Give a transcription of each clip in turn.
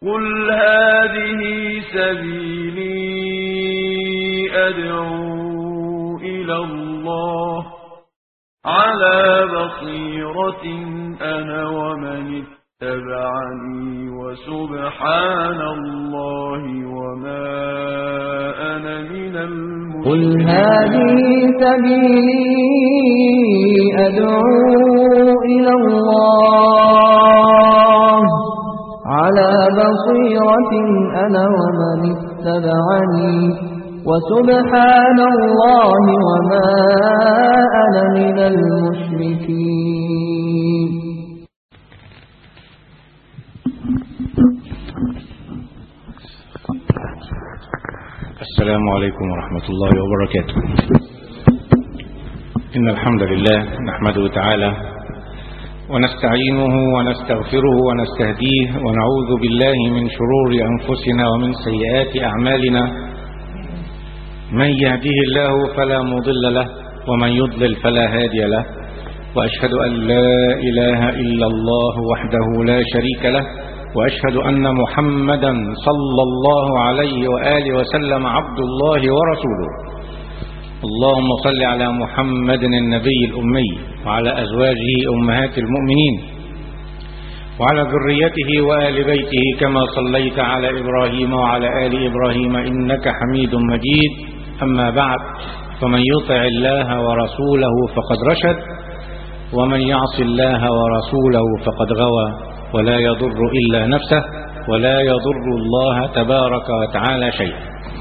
قل هذه سبيلي أدعو إلى الله على بصيرة أنا ومن اتبعني وسبحان الله وما أنا من قل المشركين هذه سبيلي أدعو إلى الله على بصيرة أنا ومن اتبعني وسبحان الله وما أنا من المشركين السلام عليكم ورحمة الله وبركاته إن الحمد لله نحمده تعالى ونستعينه ونستغفره ونستهديه ونعوذ بالله من شرور أنفسنا ومن سيئات أعمالنا من يهديه الله فلا مضل له ومن يضلل فلا هادي له وأشهد أن لا إله إلا الله وحده لا شريك له وأشهد أن محمدا صلى الله عليه وآله وسلم عبد الله ورسوله اللهم صل على محمد النبي الأمي وعلى أزواجه أمهات المؤمنين وعلى ذريته وآل بيته كما صليت على إبراهيم وعلى آل إبراهيم إنك حميد مجيد أما بعد فمن يطع الله ورسوله فقد رشد ومن يعص الله ورسوله فقد غوى ولا يضر إلا نفسه ولا يضر الله تبارك وتعالى شيئا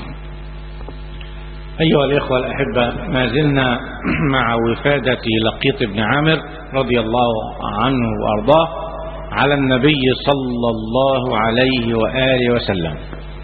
أيها الإخوة الأحبة ما زلنا مع وفادة لقيط بن عامر رضي الله عنه وأرضاه على النبي صلى الله عليه وآله وسلم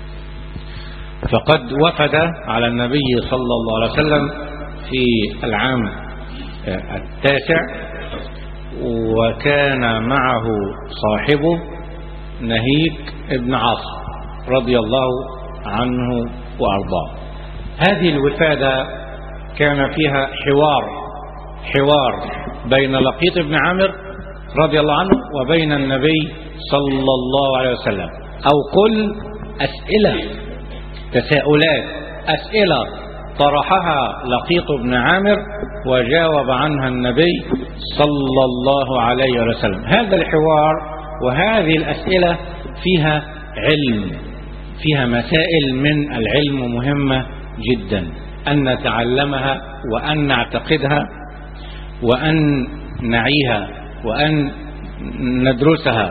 فقد وفد على النبي صلى الله عليه وسلم في العام التاسع وكان معه صاحبه نهيك ابن عاصم رضي الله عنه وأرضاه هذه الوفادة كان فيها حوار حوار بين لقيط بن عامر رضي الله عنه وبين النبي صلى الله عليه وسلم أو قل أسئلة تساؤلات أسئلة طرحها لقيط بن عامر وجاوب عنها النبي صلى الله عليه وسلم هذا الحوار وهذه الأسئلة فيها علم فيها مسائل من العلم مهمة جدا أن نتعلمها وأن نعتقدها وأن نعيها وأن ندرسها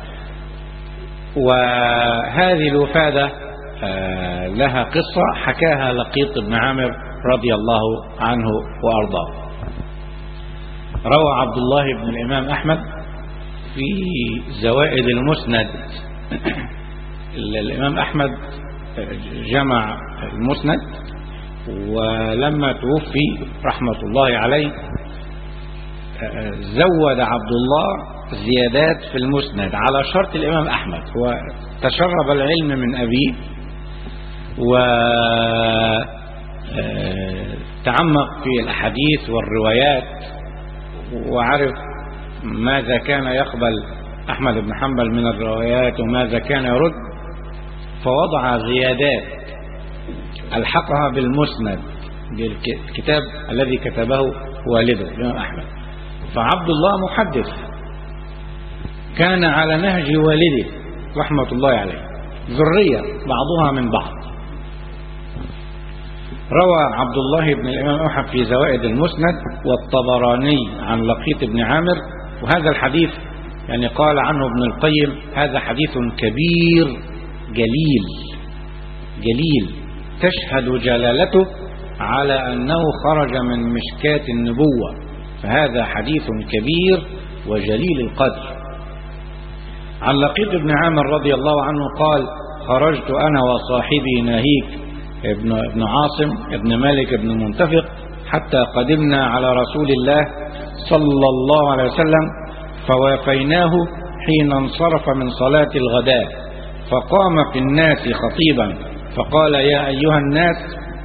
وهذه الوفادة لها قصة حكاها لقيط بن عامر رضي الله عنه وأرضاه روى عبد الله بن الإمام أحمد في زوائد المسند الإمام أحمد جمع المسند ولما توفي رحمة الله عليه زود عبد الله زيادات في المسند على شرط الإمام أحمد هو تشرب العلم من أبيه وتعمق في الأحاديث والروايات وعرف ماذا كان يقبل أحمد بن حنبل من الروايات وماذا كان يرد فوضع زيادات ألحقها بالمسند بالكتاب الذي كتبه والده الإمام أحمد فعبد الله محدث كان على نهج والده رحمة الله عليه ذرية بعضها من بعض روى عبد الله بن الإمام أحمد في زوائد المسند والطبراني عن لقيط بن عامر وهذا الحديث يعني قال عنه ابن القيم هذا حديث كبير جليل جليل تشهد جلالته على أنه خرج من مشكاة النبوة فهذا حديث كبير وجليل القدر عن لقيط بن عامر رضي الله عنه قال خرجت أنا وصاحبي ناهيك ابن, ابن عاصم ابن مالك ابن منتفق حتى قدمنا على رسول الله صلى الله عليه وسلم فوافيناه حين انصرف من صلاة الغداء فقام في الناس خطيبا فقال يا أيها الناس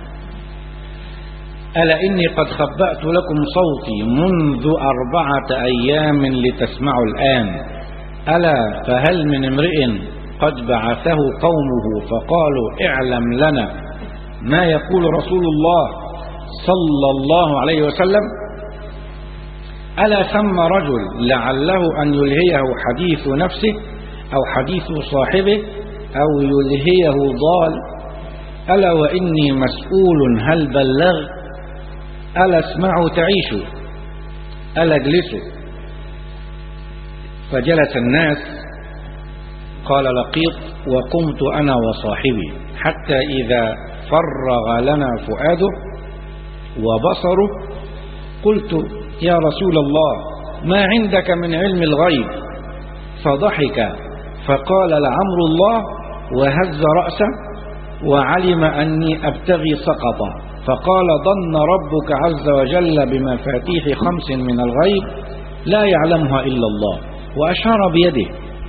ألا إني قد خبأت لكم صوتي منذ أربعة أيام لتسمعوا الآن ألا فهل من امرئ قد بعثه قومه فقالوا اعلم لنا ما يقول رسول الله صلى الله عليه وسلم ألا ثم رجل لعله أن يلهيه حديث نفسه أو حديث صاحبه أو يلهيه ضال ألا وإني مسؤول هل بلغ ألا اسمعوا تعيشوا ألا اجلسوا فجلس الناس قال لقيط وقمت أنا وصاحبي حتى إذا فرغ لنا فؤاده وبصره قلت يا رسول الله ما عندك من علم الغيب فضحك فقال لعمر الله وهز رأسه وعلم أني أبتغي سقطا فقال ظن ربك عز وجل بمفاتيح خمس من الغيب لا يعلمها إلا الله وأشار بيده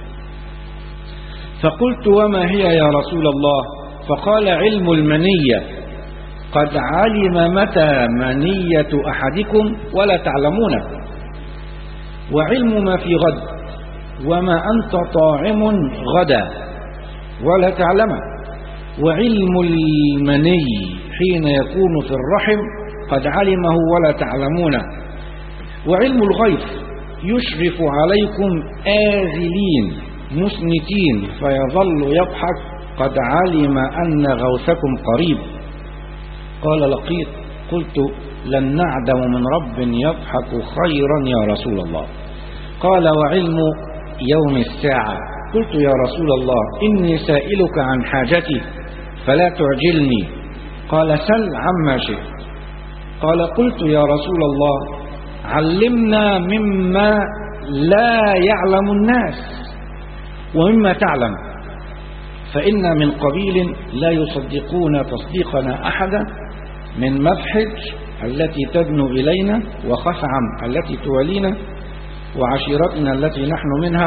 فقلت وما هي يا رسول الله فقال علم المنية قد علم متى منية أحدكم ولا تعلمونه وعلم ما في غد وما أنت طاعم غدا ولا تعلمه وعلم المني حين يكون في الرحم قد علمه ولا تعلمونه وعلم الغيب يشرف عليكم آذلين مسنتين فيظل يضحك قد علم أن غوثكم قريب قال لقيط قلت لن نعدم من رب يضحك خيرا يا رسول الله قال وعلم يوم الساعة قلت يا رسول الله إني سائلك عن حاجتي فلا تعجلني قال سل عما شئت قال قلت يا رسول الله علمنا مما لا يعلم الناس ومما تعلم فإن من قبيل لا يصدقون تصديقنا أحدا من مفحج التي تدنو إلينا وخثعم التي توالينا وعشيرتنا التي نحن منها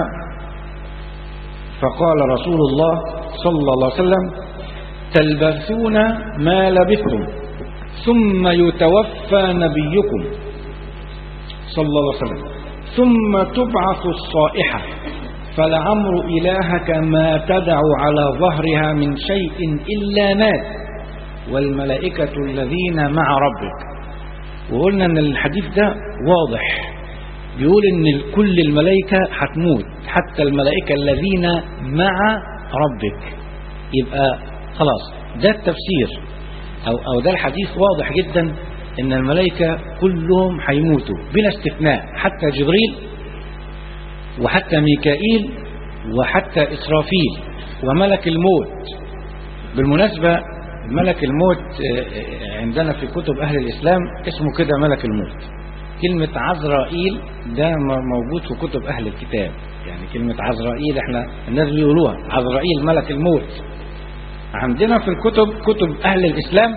فقال رسول الله صلى الله عليه وسلم تلبثون ما لبثتم ثم يتوفى نبيكم صلى الله عليه وسلم ثم تبعث الصائحة فلعمر إلهك ما تدع على ظهرها من شيء إلا مات والملائكة الذين مع ربك وقلنا ان الحديث ده واضح بيقول ان كل الملائكة هتموت حتى الملائكة الذين مع ربك يبقى خلاص ده التفسير او, أو ده الحديث واضح جدا ان الملائكة كلهم هيموتوا بلا استثناء حتى جبريل وحتى ميكائيل وحتى إسرافيل وملك الموت بالمناسبة ملك الموت عندنا في كتب أهل الإسلام اسمه كده ملك الموت كلمة عزرائيل ده موجود في كتب أهل الكتاب يعني كلمة عزرائيل احنا الناس بيقولوها عزرائيل ملك الموت عندنا في الكتب كتب أهل الإسلام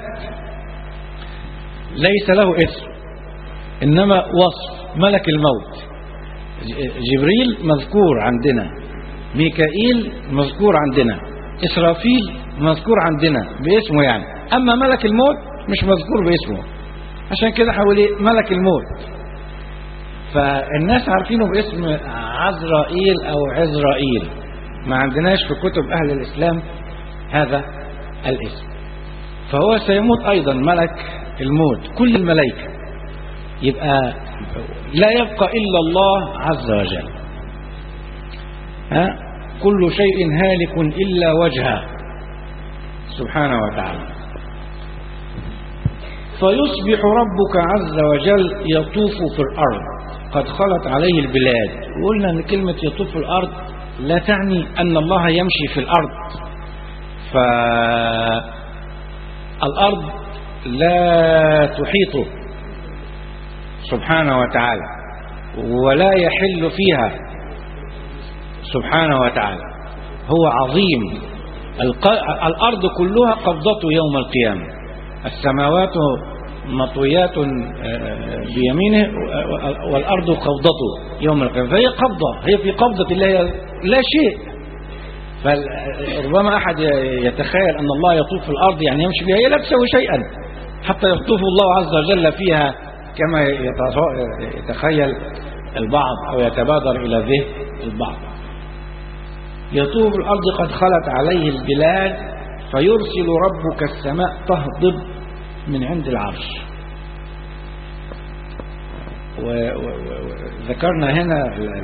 ليس له اسم إنما وصف ملك الموت جبريل مذكور عندنا ميكائيل مذكور عندنا إسرافيل مذكور عندنا باسمه يعني أما ملك الموت مش مذكور باسمه عشان كده حواليه ملك الموت فالناس عارفينه باسم عزرائيل أو عزرائيل ما عندناش في كتب أهل الإسلام هذا الاسم فهو سيموت أيضا ملك الموت كل الملائكة يبقى لا يبقى إلا الله عز وجل ها كل شيء هالك إلا وجهه سبحانه وتعالى فيصبح ربك عز وجل يطوف في الأرض قد خلت عليه البلاد وقلنا أن كلمة يطوف في الأرض لا تعني أن الله يمشي في الأرض فالأرض لا تحيطه سبحانه وتعالى ولا يحل فيها سبحانه وتعالى هو عظيم الأرض كلها قبضته يوم القيامة السماوات مطويات بيمينه والأرض قبضته يوم القيامة فهي قبضة هي في قبضة الله لا شيء فربما أحد يتخيل أن الله يطوف في الأرض يعني يمشي بها هي لا تسوي شيئا حتى يطوف الله عز وجل فيها كما يتخيل البعض أو يتبادر إلى ذهن البعض يطوف الأرض قد خلت عليه البلاد فيرسل ربك السماء تهضب من عند العرش وذكرنا هنا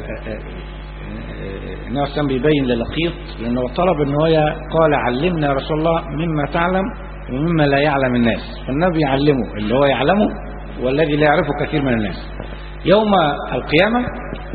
النبي صلى بيبين للقيط لأنه طلب أن هو قال علمنا يا رسول الله مما تعلم ومما لا يعلم الناس فالنبي يعلمه اللي هو يعلمه والذي لا يعرفه كثير من الناس يوم القيامة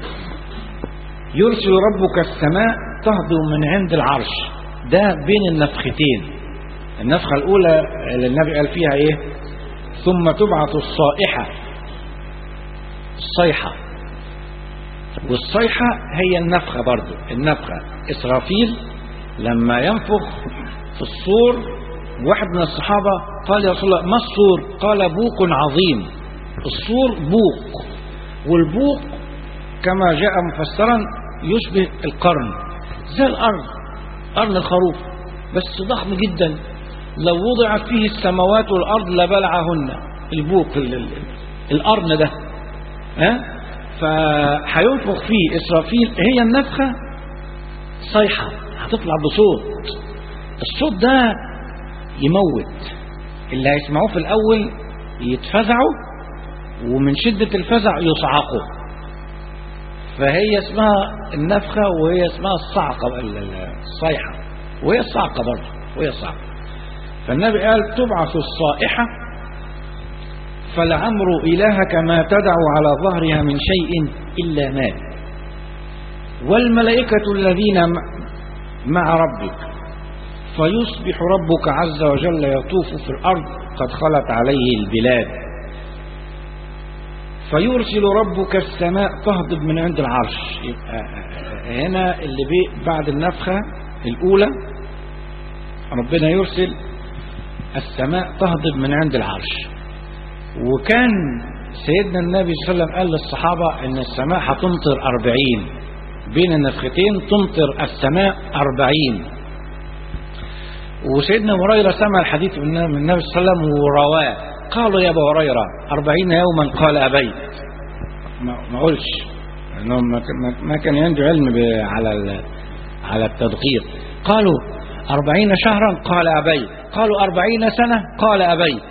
يرسل ربك السماء تهضم من عند العرش ده بين النفختين النفخة الأولى اللي النبي قال فيها إيه ثم تبعث الصائحة الصيحة والصيحة هي النفخة برضو النفخة إسرافيل لما ينفخ في الصور واحد من الصحابة قال يا رسول الله ما الصور قال بوق عظيم الصور بوق والبوق كما جاء مفسرا يشبه القرن زي الأرض قرن الخروف بس ضخم جدا لو وضعت فيه السماوات والأرض لبلعهن البوق القرن ده ها فهينفخ فيه إسرافيل هي النفخة صيحة هتطلع بصوت الصوت ده يموت اللي هيسمعوه في الأول يتفزعوا ومن شدة الفزع يصعقوا فهي اسمها النفخة وهي اسمها الصعقة الصيحة وهي الصعقة برضه وهي الصعقة فالنبي قال تبعث الصائحة فلعمر إلهك ما تدع على ظهرها من شيء إلا مات والملائكة الذين مع ربك فيصبح ربك عز وجل يطوف في الأرض قد خلت عليه البلاد فيرسل ربك السماء تهضب من عند العرش يبقى هنا اللي بي بعد النفخة الأولى ربنا يرسل السماء تهضب من عند العرش وكان سيدنا النبي صلى الله عليه وسلم قال للصحابة ان السماء هتمطر أربعين بين النفختين تمطر السماء أربعين وسيدنا هريرة سمع الحديث من النبي صلى الله عليه وسلم ورواه قالوا يا ابو هريرة أربعين يوما قال أبيت ما قلش لأنه ما كان عنده علم على على التدقيق قالوا أربعين شهرا قال أبيت قالوا أربعين سنة قال أبيت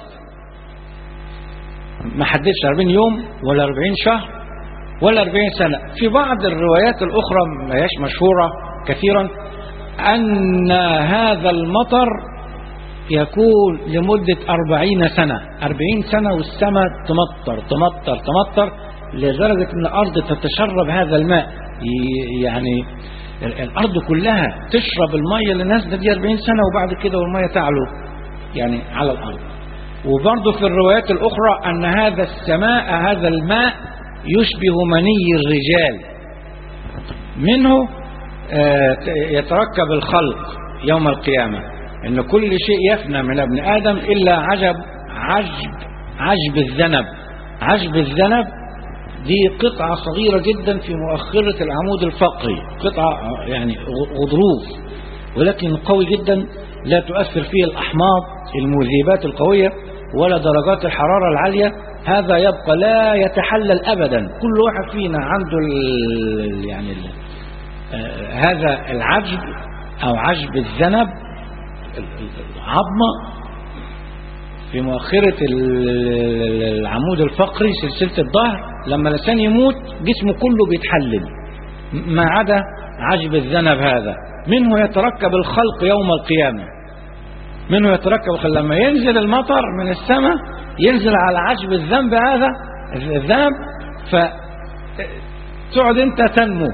ما حددش 40 يوم ولا 40 شهر ولا 40 سنة في بعض الروايات الأخرى ما هيش مشهورة كثيرا أن هذا المطر يكون لمدة أربعين سنة أربعين سنة والسماء تمطر تمطر تمطر لدرجة أن الأرض تتشرب هذا الماء يعني الأرض كلها تشرب المية اللي نازلة دي 40 سنة وبعد كده والمية تعلو يعني على الأرض وبرضه في الروايات الأخرى أن هذا السماء هذا الماء يشبه مني الرجال منه يتركب الخلق يوم القيامة ان كل شيء يفنى من ابن ادم الا عجب عجب عجب الذنب عجب الذنب دي قطعة صغيرة جدا في مؤخرة العمود الفقري قطعة يعني غضروف ولكن قوي جدا لا تؤثر فيه الأحماض المذيبات القوية ولا درجات الحرارة العالية هذا يبقى لا يتحلل أبدا كل واحد فينا عنده ال يعني ال آه هذا العجب أو عجب الذنب العظمة في مؤخرة العمود الفقري سلسلة الظهر لما الإنسان يموت جسمه كله بيتحلل ما عدا عجب الذنب هذا منه يتركب الخلق يوم القيامة منه يتركب الخلق لما ينزل المطر من السماء ينزل على عجب الذنب هذا الذنب فتقعد انت تنمو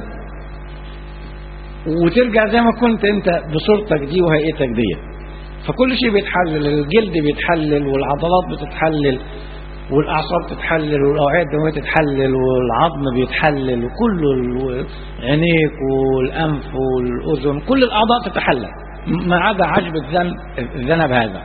وترجع زي ما كنت انت بصورتك دي وهيئتك دي فكل شيء بيتحلل الجلد بيتحلل والعضلات بتتحلل والاعصاب تتحلل والاوعيه الدمويه تتحلل والعظم بيتحلل وكل عينيك والانف والاذن كل الاعضاء تتحلل ما عدا عجب الذنب الذنب هذا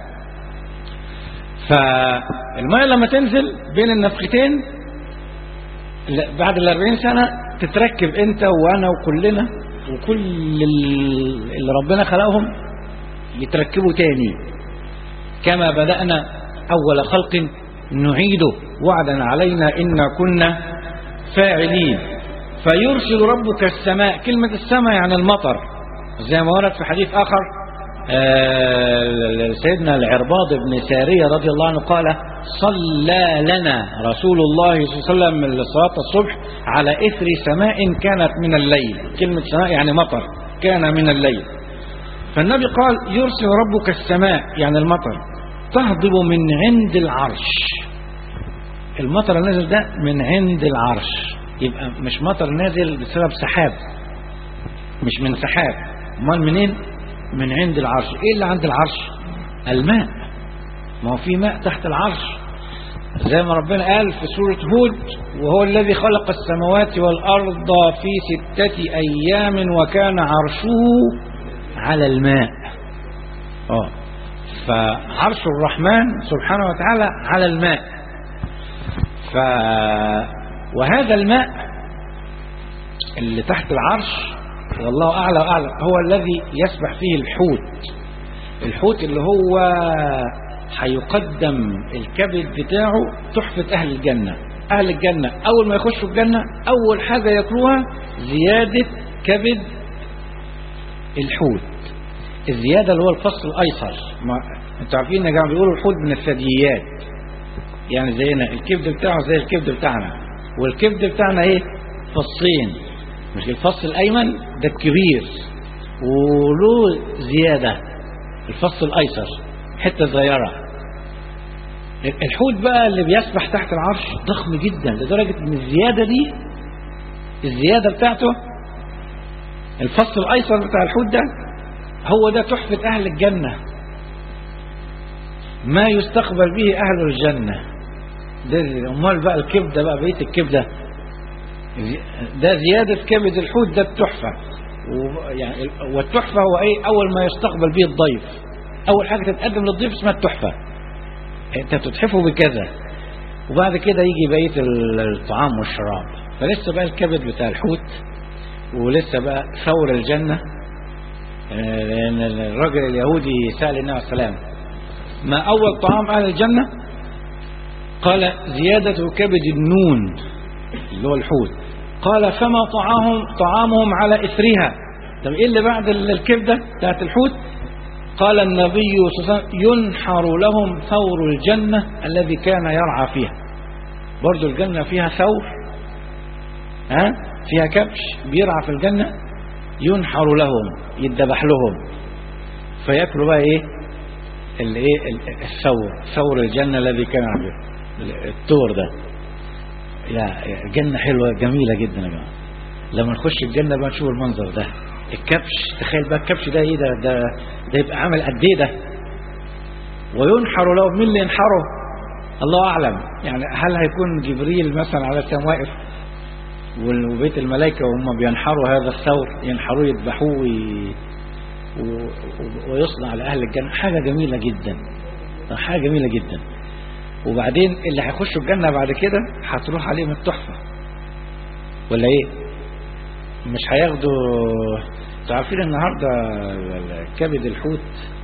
فالميه لما تنزل بين النفختين بعد ال 40 سنه تتركب انت وانا وكلنا وكل اللي ربنا خلقهم يتركبوا تاني كما بدأنا أول خلق نعيده وعدا علينا إنا كنا فاعلين فيرسل ربك السماء كلمة السماء يعني المطر زي ما ورد في حديث آخر آه، سيدنا العرباض بن سارية رضي الله عنه قال صلى لنا رسول الله صلى الله عليه وسلم صلاة الصبح على إثر سماء كانت من الليل كلمة سماء يعني مطر كان من الليل فالنبي قال يرسل ربك السماء يعني المطر تهضب من عند العرش المطر النازل ده من عند العرش يبقى مش مطر نازل بسبب سحاب مش من سحاب امال منين من عند العرش ايه اللي عند العرش الماء ما هو في ماء تحت العرش زي ما ربنا قال في سورة هود وهو الذي خلق السماوات والأرض في ستة أيام وكان عرشه على الماء اه فعرش الرحمن سبحانه وتعالى على الماء ف وهذا الماء اللي تحت العرش والله أعلى وأعلم هو الذي يسبح فيه الحوت الحوت اللي هو هيقدم الكبد بتاعه تحفة أهل الجنة أهل الجنة أول ما يخشوا الجنة أول حاجة ياكلوها زيادة كبد الحوت الزيادة اللي هو الفصل الأيسر ما انتوا عارفين يا جماعة بيقولوا الحوت من الثدييات يعني زينا الكبد بتاعه زي الكبد بتاعنا والكبد بتاعنا ايه فصين مش الفص الأيمن ده الكبير وله زيادة الفص الأيسر حتة صغيرة الحوت بقى اللي بيسبح تحت العرش ضخم جدا لدرجة ان الزيادة دي الزيادة بتاعته الفص الأيسر بتاع الحوت ده هو ده تحفة أهل الجنة ما يستقبل به أهل الجنة ده أمال بقى الكبدة بقى بقية الكبدة ده زيادة كبد الحوت ده التحفة يعني والتحفة هو ايه اول ما يستقبل به الضيف اول حاجة تتقدم للضيف اسمها التحفة انت تتحفه بكذا وبعد كده يجي بقية الطعام والشراب فلسه بقى الكبد بتاع الحوت ولسه بقى ثور الجنة لأن الرجل اليهودي سأل النبي عليه السلام ما أول طعام أهل الجنة قال زيادة كبد النون اللي هو الحوت قال فما طعامهم طعامهم على إثرها طب إيه اللي بعد الكبدة بتاعت الحوت قال النبي صلى الله عليه وسلم ينحر لهم ثور الجنة الذي كان يرعى فيها برضو الجنة فيها ثور ها فيها كبش بيرعى في الجنة ينحر لهم يدبح لهم فياكلوا بقى ايه الايه الثور ثور الجنة الذي كان يرعى التور ده يا جنة حلوة جميلة جدا يا جماعة لما نخش الجنة بقى نشوف المنظر ده الكبش تخيل بقى الكبش ده ايه ده ده, ده يبقى عامل قد ايه ده وينحر له مين اللي ينحره الله اعلم يعني هل هيكون جبريل مثلا على السماء واقف وبيت الملائكة وهم بينحروا هذا الثور ينحروه يذبحوه وي... و... ويصنع لأهل الجنة حاجة جميلة جدا حاجة جميلة جدا وبعدين اللي هيخشوا الجنة بعد كده هتروح عليهم التحفة ولا ايه مش هياخدوا انتوا عارفين النهاردة كبد الحوت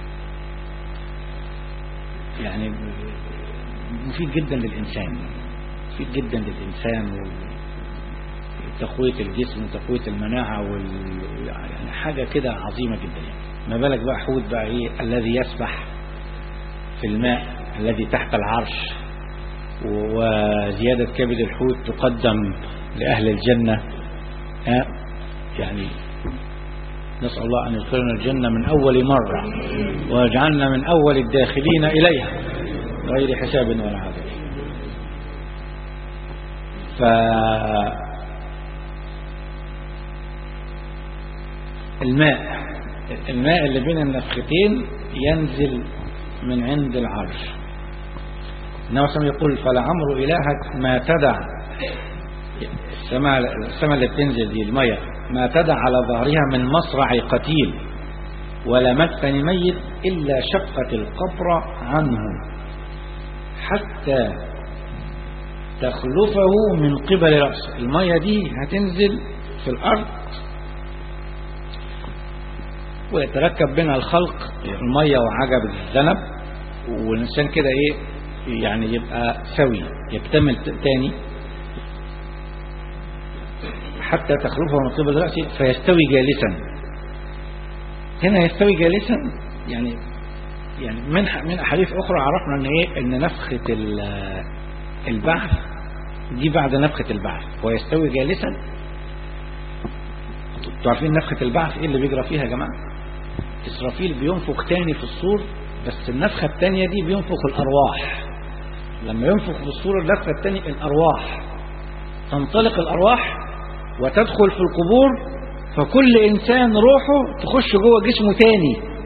يعني مفيد جدا للإنسان مفيد جدا للإنسان وتقوية الجسم وتقوية المناعة وال... يعني حاجة كده عظيمة جدا يعني ما بالك بقى حوت بقى ايه الذي يسبح في الماء الذي تحت العرش وزيادة كبد الحوت تقدم لأهل الجنة يعني نسأل الله أن يدخلنا الجنة من أول مرة ويجعلنا من أول الداخلين إليها غير حساب ولا عذاب ف الماء الماء اللي بين النفختين ينزل من عند العرش النبي صلى يقول فلعمر إلهك ما تدع السماء السماء اللي بتنزل دي المية ما تدع على ظهرها من مصرع قتيل ولا مدفن ميت إلا شقت القبر عنه حتى تخلفه من قبل رأسه المية دي هتنزل في الأرض ويتركب بينها الخلق المية وعجب الذنب والإنسان كده إيه يعني يبقى سوي يكتمل تاني حتى تخلفه من قبل رأسه فيستوي جالسا هنا يستوي جالسا يعني يعني من من احاديث اخرى عرفنا ان ايه ان نفخه ال- البعث دي بعد نفخه البعث هو يستوي جالسا انتوا عارفين نفخه البعث ايه اللي بيجرى فيها يا جماعه اسرافيل بينفخ تاني في الصور بس النفخه التانيه دي بينفخ الارواح لما ينفخ في الصور النفخه التانيه الارواح تنطلق الارواح وتدخل في القبور فكل انسان روحه تخش جوه جسمه تاني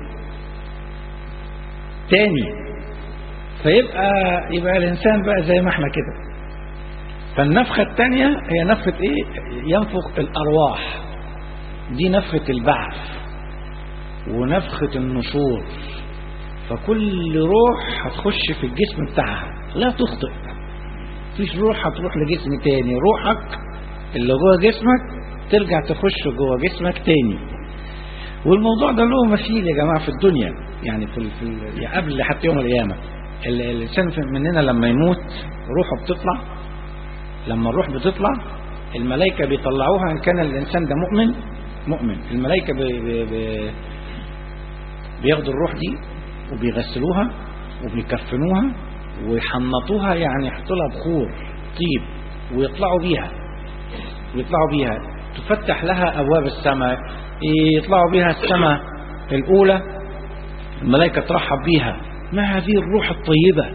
تاني فيبقى يبقى الانسان بقى زي ما احنا كده فالنفخه الثانيه هي نفخه ايه ينفخ الارواح دي نفخه البعث ونفخه النشور فكل روح هتخش في الجسم بتاعها لا تخطئ مفيش روح هتروح لجسم تاني روحك اللي جوه جسمك ترجع تخش جوه جسمك تاني والموضوع ده له مثيل يا جماعه في الدنيا يعني في, ال- في ال- يعني قبل حتى يوم القيامه ال- الانسان في- مننا لما يموت روحه بتطلع لما الروح بتطلع الملائكه بيطلعوها ان كان الانسان ده مؤمن مؤمن الملائكه بي بي بي بياخدوا الروح دي وبيغسلوها وبيكفنوها ويحنطوها يعني يحطوا لها بخور طيب ويطلعوا بيها ويطلعوا بيها تفتح لها ابواب السماء يطلعوا بيها السماء الاولى الملائكه ترحب بيها ما هذه الروح الطيبه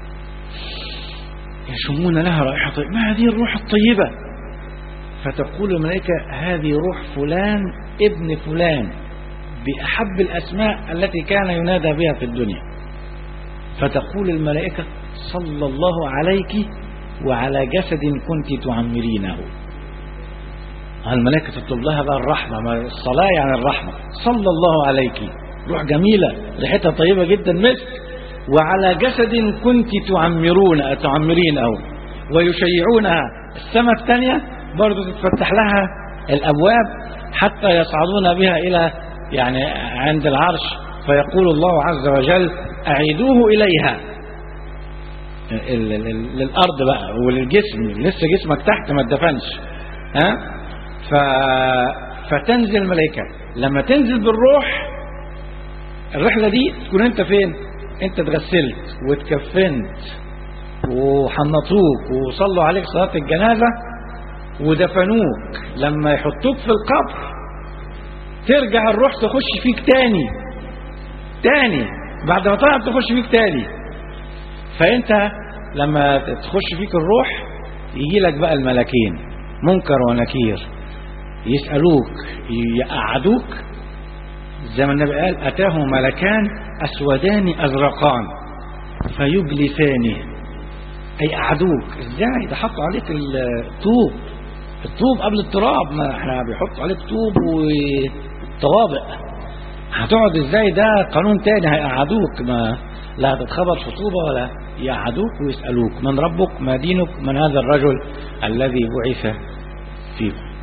يشمون لها رائحه طيبه ما هذه الروح الطيبه فتقول الملائكه هذه روح فلان ابن فلان باحب الاسماء التي كان ينادى بها في الدنيا فتقول الملائكه صلى الله عليك وعلى جسد كنت تعمرينه الملائكة تطلب لها بقى الرحمة ما الصلاة يعني الرحمة صلى الله عليك روح جميلة ريحتها طيبة جدا مسك وعلى جسد كنت تعمرون تعمرينه ويشيعونها السماء الثانية برضو تتفتح لها الأبواب حتى يصعدون بها إلى يعني عند العرش فيقول الله عز وجل أعيدوه إليها ال- ال- ال- للأرض بقى وللجسم لسه جسمك تحت ما اتدفنش ها ف... فتنزل الملائكة لما تنزل بالروح الرحلة دي تكون انت فين انت اتغسلت واتكفنت وحنطوك وصلوا عليك صلاة الجنازة ودفنوك لما يحطوك في القبر ترجع الروح تخش فيك تاني تاني بعد ما طلعت تخش فيك تاني فانت لما تخش فيك الروح يجي لك بقى الملكين منكر ونكير يسألوك يقعدوك زي ما النبي قال أتاه ملكان أسودان أزرقان فيجلسانه أي قعدوك إزاي ده حطوا عليك الطوب الطوب قبل التراب ما احنا بيحطوا عليك طوب وطوابق هتقعد ازاي ده قانون تاني هيقعدوك ما لا هتتخبط في طوبة ولا يقعدوك ويسألوك من ربك ما دينك من هذا الرجل الذي بعث فيكم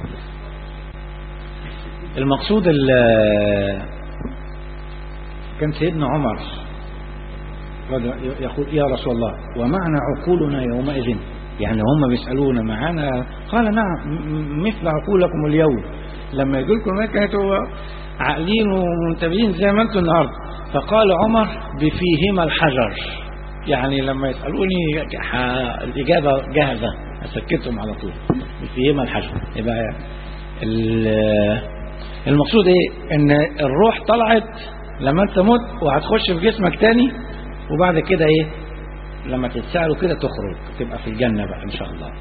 المقصود ال- كان سيدنا عمر رضي- يقول يا رسول الله ومعنا عقولنا يومئذ يعني هم بيسألونا معانا قال نعم م- مثل عقولكم اليوم لما يقول لكم كانوا عاقلين ومنتبهين زي ما انتم النهارده فقال عمر بفيهما الحجر يعني لما يسألوني ح- الإجابة جاهزة أسكتهم على طول بفيهما الحجر يبقى ال- المقصود ايه ان الروح طلعت لما انت مت وهتخش في جسمك تاني وبعد كده ايه لما تتسألوا كده تخرج تبقى في الجنة بقى ان شاء الله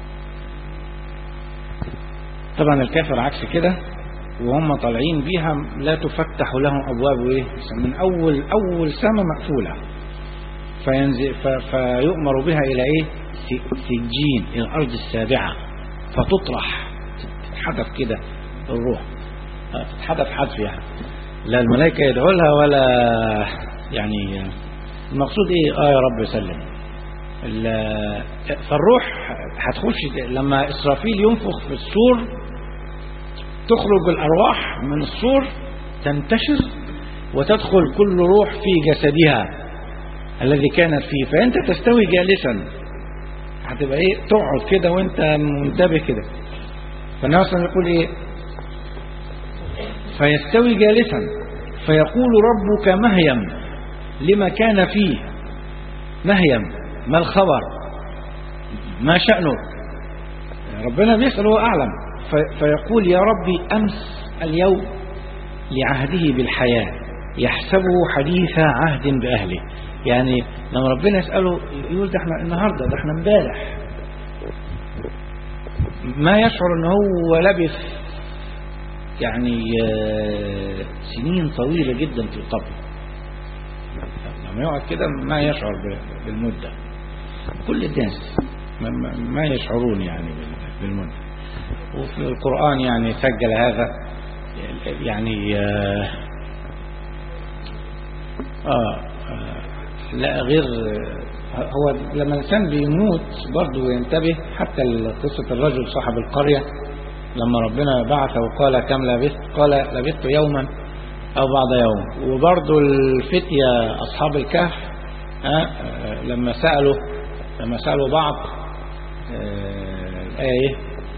طبعا الكافر عكس كده وهم طالعين بيها لا تفتح لهم ابواب ايه من اول اول سماء مقفوله فينزل ف- فيؤمر بها الى ايه س- سجين الى الارض السابعه فتطرح تتحدف كده الروح آه، تتحدف حدف يعني لا الملائكه يدعوا لها ولا يعني المقصود ايه اه يا رب سلم ال- فالروح هتخش لما اسرافيل ينفخ في السور تخرج الارواح من السور تنتشر وتدخل كل روح في جسدها الذي كانت فيه فانت تستوي جالسا هتبقى ايه تقعد كده وانت منتبه كده فالنبي صلى الله عليه وسلم يقول ايه فيستوي جالسا فيقول ربك مهيم لما كان فيه مهيم ما الخبر ما شأنه ربنا بيسأل هو أعلم في فيقول يا ربي أمس اليوم لعهده بالحياة يحسبه حديث عهد بأهله يعني لما ربنا يسأله يقول ده احنا النهاردة ده احنا امبارح ما يشعر ان هو لبث يعني آه، سنين طويلة جدا في القبر لما يقعد كده ما يشعر ب- بالمدة كل الناس ما- ما- ما يشعرون يعني بال- بالمدة وفي القرآن يعني سجل هذا يعني آه آه آه، لا غير آه، هو لما الإنسان بيموت برضه ينتبه حتى قصة الرجل صاحب القرية لما ربنا بعثه وقال كم لبثت قال لبثت يوما أو بعض يوم وبرضه الفتية أصحاب الكهف آه، آه، لما سألوا لما سألوا بعض آه، الآية إيه؟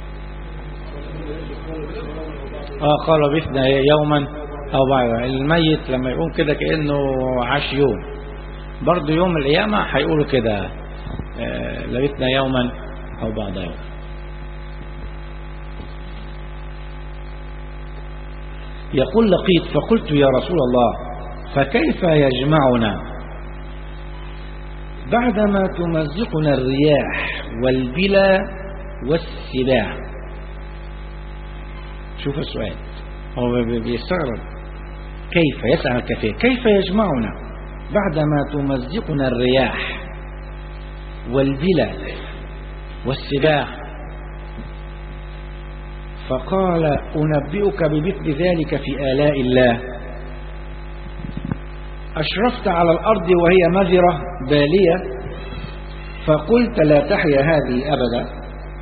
اه قال لبثنا يوما او بعض يوم. الميت لما يقوم كده كانه عاش يوم برضه يوم القيامه هيقولوا كده آه، لبثنا يوما او بعض يوم يقول لقيت فقلت يا رسول الله فكيف يجمعنا بعدما تمزقنا الرياح والبلا والسباع شوف السؤال هو بي- بيستغرب كيف يسأل الكثير كيف يجمعنا بعدما تمزقنا الرياح والبلا والسباع فقال أنبئك بمثل ذلك في آلاء الله أشرفت على الأرض وهي مذرة بالية فقلت لا تحيا هذه أبدا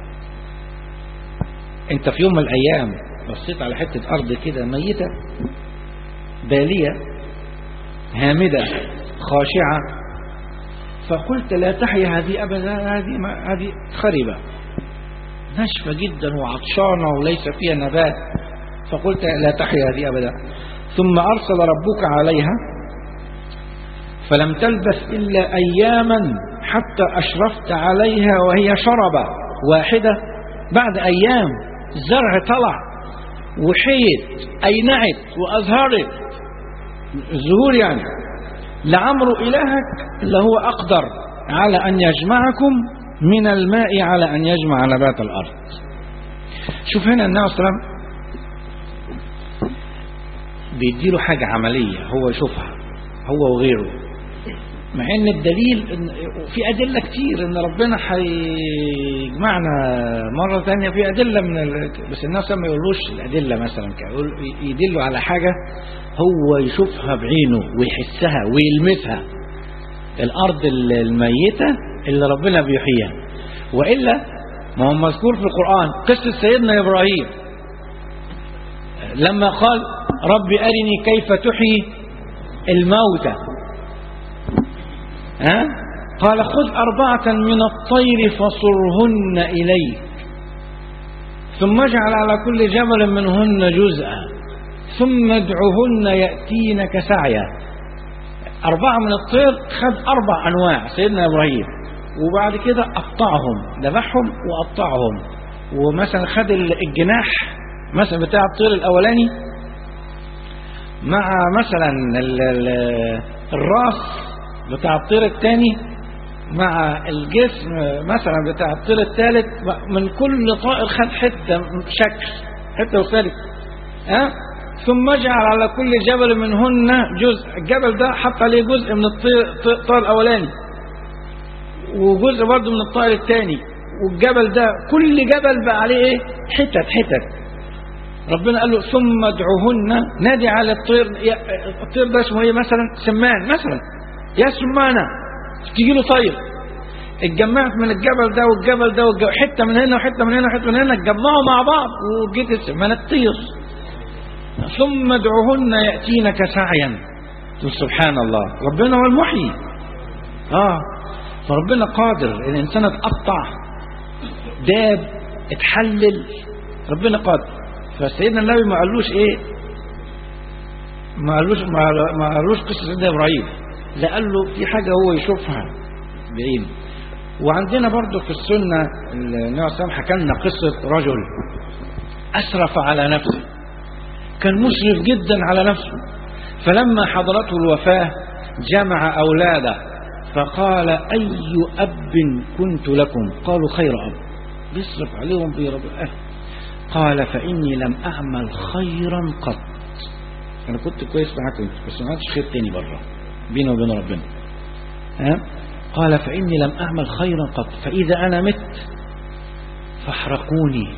أنت في يوم من الأيام بصيت على حتة أرض كده ميتة بالية هامدة خاشعة فقلت لا تحيا هذه أبدا هذه ما هذه خربة ناشفة جدا وعطشانة وليس فيها نبات فقلت لا تحيا هذه أبدا ثم أرسل ربك عليها فلم تلبث إلا أياما حتى أشرفت عليها وهي شربة واحدة بعد أيام الزرع طلع وحيت أينعت وأزهرت الزهور يعني لعمر إلهك اللي هو أقدر على أن يجمعكم من الماء على أن يجمع نبات الأرض شوف هنا النبي صلى الله عليه وسلم بيديله حاجة عملية هو يشوفها هو وغيره مع ان الدليل إن في ادله كتير ان ربنا هيجمعنا مره ثانيه في ادله من ال... بس الناس ما يقولوش الادله مثلا كده يقول يدلوا على حاجه هو يشوفها بعينه ويحسها ويلمسها الارض الميته اللي ربنا بيحييها والا ما هو مذكور في القران قصه سيدنا ابراهيم لما قال ربي ارني كيف تحيي الموتى ها؟ قال خذ أربعة من الطير فصرهن إليك ثم اجعل على كل جبل منهن جزءا ثم ادعهن يأتينك سعيا أربعة من الطير خد أربع أنواع سيدنا إبراهيم وبعد كده قطعهم ذبحهم وقطعهم ومثلا خد الجناح مثلا بتاع الطير الأولاني مع مثلا ال- ال- الراس بتاع الطير الثاني مع الجسم مثلا بتاع الطير الثالث من كل طائر خد حته شكل حته مختلفه ها ثم اجعل على كل جبل منهن جزء الجبل ده حط عليه جزء من الطير الطائر الاولاني وجزء برضه من الطائر الثاني والجبل ده كل جبل بقى عليه ايه حتت حتت ربنا قال له ثم ادعوهن نادي على الطير يا- الطير ده اسمه ايه مثلا سمان مثلا يا سمانة تيجي له طير اتجمعت من الجبل ده والجبل ده والجبل حته من هنا وحته من هنا وحته من هنا اتجمعوا مع بعض وجيت السمانة تطير ثم ادعوهن يأتينك سعيا تقول سبحان الله ربنا هو المحيي اه فربنا قادر الانسان اتقطع داب اتحلل ربنا قادر فسيدنا النبي ما قالوش ايه ما قالوش ما ما قالوش قصة سيدنا إبراهيم لا قال له في حاجة هو يشوفها بعينه وعندنا برضو في السنة النبي صلى الله عليه وسلم حكى لنا قصة رجل أسرف على نفسه كان مسرف جدا على نفسه فلما حضرته الوفاة جمع أولاده فقال أي أب كنت لكم قالوا خير أب بيصرف عليهم بيرب أه. قال فإني لم أعمل خيرا قط أنا كنت كويس معاكم بس ما عملتش خير تاني بره بيني وبين ربنا ها قال فإني لم أعمل خيرا قط فإذا أنا مت فاحرقوني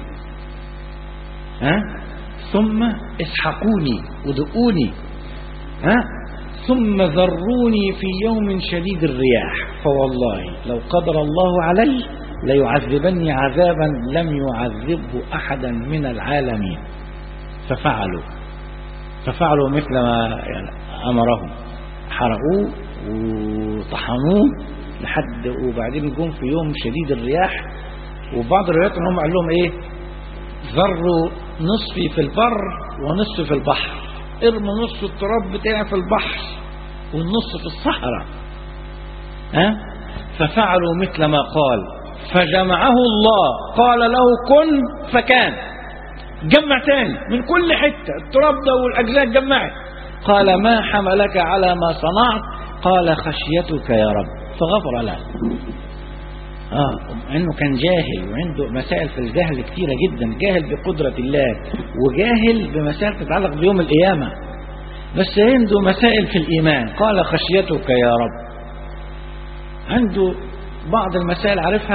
ها ثم اسحقوني ودقوني ها ثم ذروني في يوم شديد الرياح فوالله لو قدر الله علي ليعذبني عذابا لم يعذبه أحدا من العالمين ففعلوا ففعلوا مثل ما يعني أمرهم حرقوه وطحنوه لحد وبعدين جم في يوم شديد الرياح وبعض الروايات ان هم قال لهم ايه ذروا نصفي في البر ونصفي في البحر ارموا نص التراب بتاعي في البحر والنص في الصحراء ها ففعلوا مثل ما قال فجمعه الله قال له كن فكان جمع تاني من كل حتة التراب ده والأجزاء اتجمعت قال ما حملك على ما صنعت قال خشيتك يا رب فغفر له آه انه كان جاهل وعنده مسائل في الجهل كتيرة جدا جاهل بقدرة الله وجاهل بمسائل تتعلق بيوم القيامة بس عنده مسائل في الإيمان قال خشيتك يا رب عنده بعض المسائل عارفها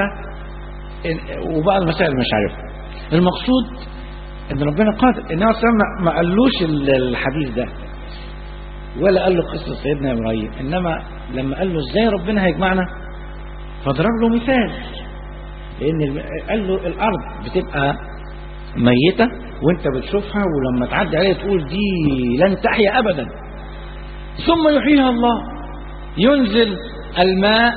وبعض المسائل مش عارفها المقصود ان ربنا قادر النبي صلى الله عليه وسلم ما قالوش الحديث ده ولا قال له قصة سيدنا إبراهيم إنما لما قال له إزاي ربنا هيجمعنا فضرب له مثال لأن قال له الأرض بتبقى ميتة وانت بتشوفها ولما تعدي عليها تقول دي لن تحيا أبدا ثم يحييها الله ينزل الماء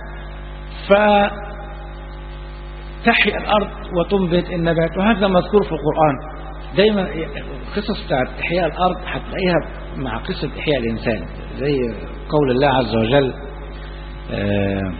فتحيا الأرض وتنبت النبات وهذا مذكور في القرآن دايما القصص بتاعت إحياء الأرض هتلاقيها مع قصة إحياء الإنسان زي قول الله عز وجل آه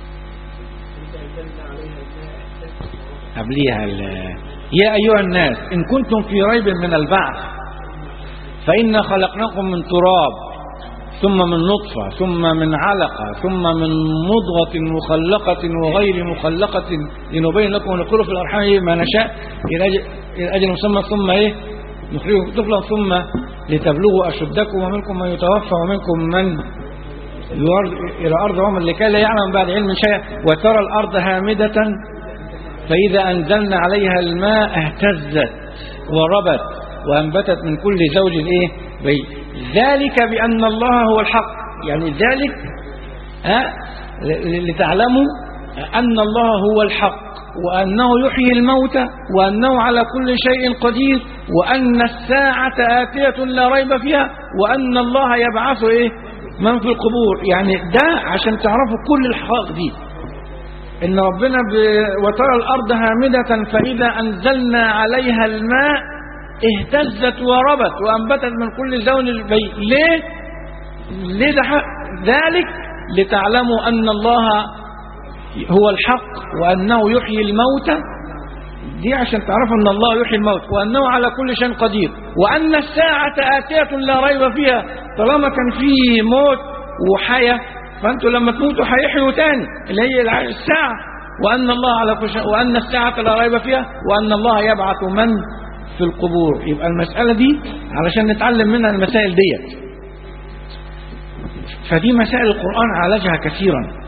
قبليها يا أيها الناس إن كنتم في ريب من البعث فإنا خلقناكم من تراب ثم من نطفة ثم من علقة ثم من مضغة مخلقة وغير مخلقة لنبين لكم ونقول في الأرحام ما نشاء إلى أجل مسمى ثم إيه نخرجكم طفلا ثم لتبلغوا أشدكم ومنكم من يتوفى ومنكم من يرد إلى أرض عمر لكي لا يعلم بعد علم شيئا وترى الأرض هامدة فإذا أنزلنا عليها الماء اهتزت وربت وأنبتت من كل زوج إيه بي ذلك بأن الله هو الحق يعني ذلك ها لتعلموا أن الله هو الحق وأنه يحيي الموتى وأنه على كل شيء قدير وأن الساعة آتية لا ريب فيها وأن الله يبعث إيه من في القبور يعني ده عشان تعرفوا كل الحقائق دي إن ربنا ب... وترى الأرض هامدة فإذا أنزلنا عليها الماء اهتزت وربت وأنبتت من كل زون البي ليه؟ ليه ده حق؟ ذلك لتعلموا أن الله هو الحق وأنه يحيي الموتى دي عشان تعرفوا أن الله يحيي الموت وأنه على كل شيء قدير وأن الساعة آتية لا ريب فيها طالما كان في موت وحياة فأنتوا لما تموتوا هيحيوا تاني اللي هي الساعة وأن الله على كل شيء وأن الساعة لا ريب فيها وأن الله يبعث من في القبور يبقى المسألة دي علشان نتعلم منها المسائل ديت فدي مسائل القرآن عالجها كثيرا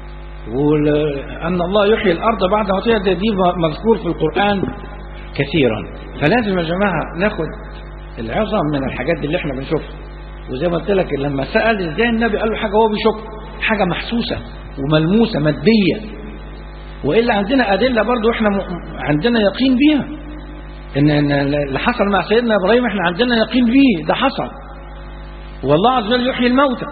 وأن الله يحيي الأرض بعد موتها دي مذكور في القرآن كثيرا فلازم يا جماعة ناخد العظم من الحاجات دي اللي احنا بنشوفها وزي ما قلت لك لما سأل ازاي النبي قال له حاجة هو بيشوف حاجة محسوسة وملموسة مادية وإلا عندنا أدلة برضو احنا عندنا يقين بيها إن, إن اللي حصل مع سيدنا إبراهيم احنا عندنا يقين بيه ده حصل والله عز وجل يحيي الموتى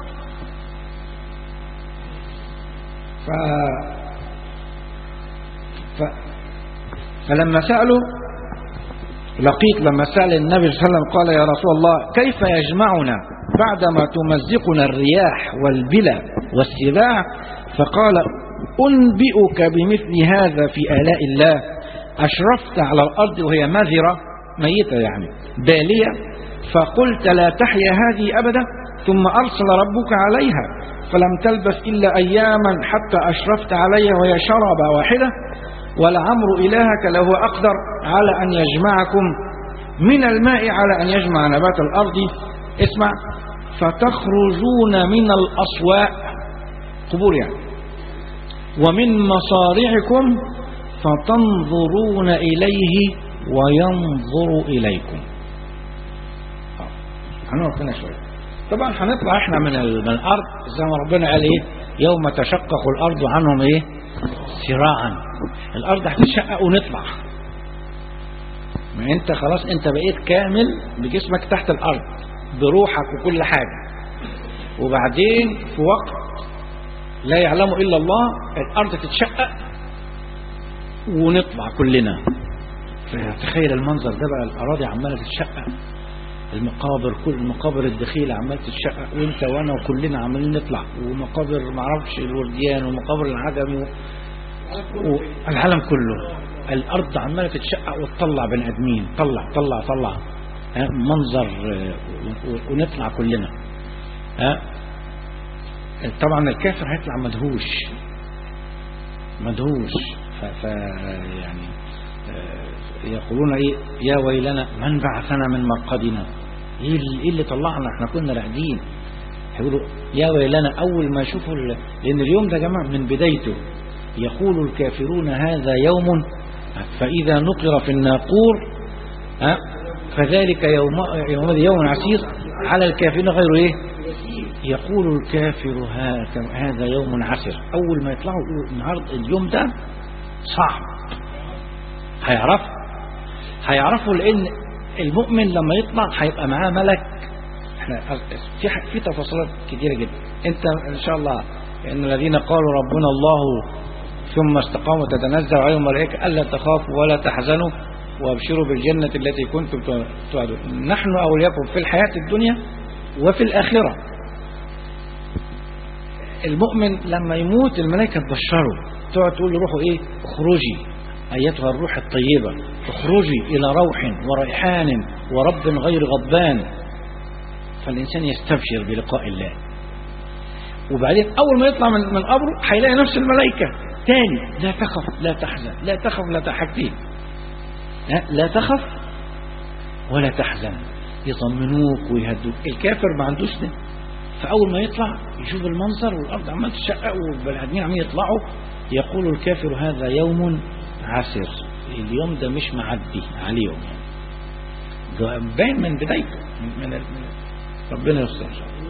ف... ف... فلما سألوا لقيط لما سأل النبي صلى الله عليه وسلم قال يا رسول الله كيف يجمعنا بعدما تمزقنا الرياح والبلى والسباع فقال أنبئك بمثل هذا في آلاء الله أشرفت على الأرض وهي مذرة ميتة يعني بالية فقلت لا تحيا هذه أبدا ثم أرسل ربك عليها فلم تلبث إلا أياما حتى أشرفت عليها وهي شربة واحدة ولعمر إلهك له أقدر على أن يجمعكم من الماء على أن يجمع نبات الأرض اسمع فتخرجون من الأصواء قبور يعني ومن مصارعكم فتنظرون إليه وينظر إليكم هنقف هنا شوية طبعا هنطلع احنا من, من الأرض زي ما ربنا قال ايه يوم تشقق الأرض عنهم ايه سراعا الأرض هتتشقق ونطلع ما انت خلاص انت بقيت كامل بجسمك تحت الأرض بروحك وكل حاجة وبعدين في وقت لا يعلمه إلا الله الأرض تتشقق ونطلع كلنا فتخيل المنظر ده بقى الأراضي عمالة تتشقق المقابر كل المقابر الدخيلة عمالة تتشقق وانت وانا وكلنا عمالين نطلع ومقابر معرفش الورديان ومقابر العجمي والعالم كله الأرض عمالة تتشقق وتطلع بني آدمين طلع طلع طلع منظر ونطلع كلنا طبعا الكافر هيطلع مدهوش مدهوش ف يعني يقولون ايه يا ويلنا من بعثنا من مرقدنا ايه اللي, اللي طلعنا احنا كنا راقدين هيقولوا يا ويلنا اول ما يشوفوا لان اليوم ده يا جماعه من بدايته يقول الكافرون هذا يوم فاذا نقر في الناقور ها فذلك يوم يوم يوم عسير على الكافرين غير ايه يقول الكافر هذا يوم عسر اول ما يطلعوا النهارده اليوم ده صعب هيعرفوا هيعرفوا لان المؤمن لما يطلع هيبقى معاه ملك احنا في في تفاصيلات كتيره جدا انت ان شاء الله ان الذين قالوا ربنا الله ثم استقاموا تتنزل عليهم الملائكه الا تخافوا ولا تحزنوا وابشروا بالجنه التي كنتم توعدون نحن اولياكم في الحياه الدنيا وفي الاخره المؤمن لما يموت الملائكه تبشره تقعد تقول له روحوا ايه اخرجي أيتها الروح الطيبة اخرجي إلى روح وريحان ورب غير غضبان فالإنسان يستبشر بلقاء الله وبعدين أول ما يطلع من من قبره هيلاقي نفس الملائكة تاني لا تخف لا تحزن لا تخف لا تحكي لا تخف ولا تحزن يطمنوك ويهدوك الكافر ما عندوش ده فأول ما يطلع يشوف المنظر والأرض عمال تشقق والبني آدمين عمالين يطلعوا يقول الكافر هذا يوم عسر اليوم ده مش معدي عليهم يعني باين من بدايته من, من ربنا يستر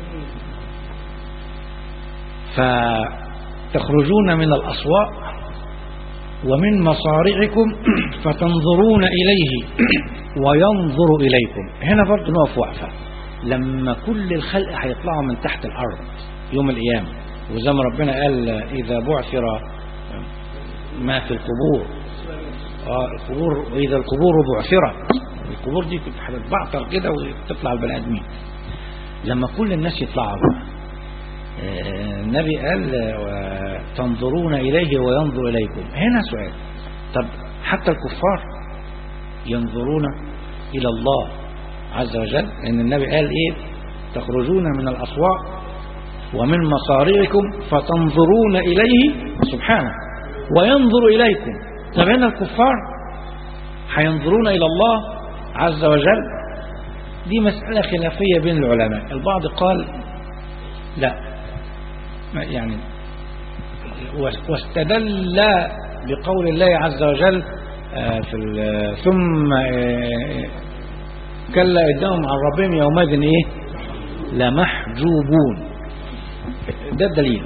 فتخرجون من الأصواء ومن مصارعكم فتنظرون إليه وينظر إليكم هنا برضه نقف وقفة لما كل الخلق هيطلعوا من تحت الأرض يوم القيامة وزي ما ربنا قال إذا بعثر ما في القبور آه القبور وإذا القبور بعثرت القبور دي كنت هتتبعتر كده وتطلع البني آدمين لما كل الناس يطلعوا بقى النبي قال تنظرون إليه وينظر إليكم هنا سؤال طب حتى الكفار ينظرون إلى الله عز وجل لأن النبي قال إيه تخرجون من الأصواء ومن مصارعكم فتنظرون إليه سبحانه وينظر إليكم طب هنا الكفار هينظرون إلى الله عز وجل دي مسألة خلافية بين العلماء البعض قال لا يعني واستدل بقول الله عز وجل في ثم كلا إنهم عن ربهم يومئذ إيه لمحجوبون ده الدليل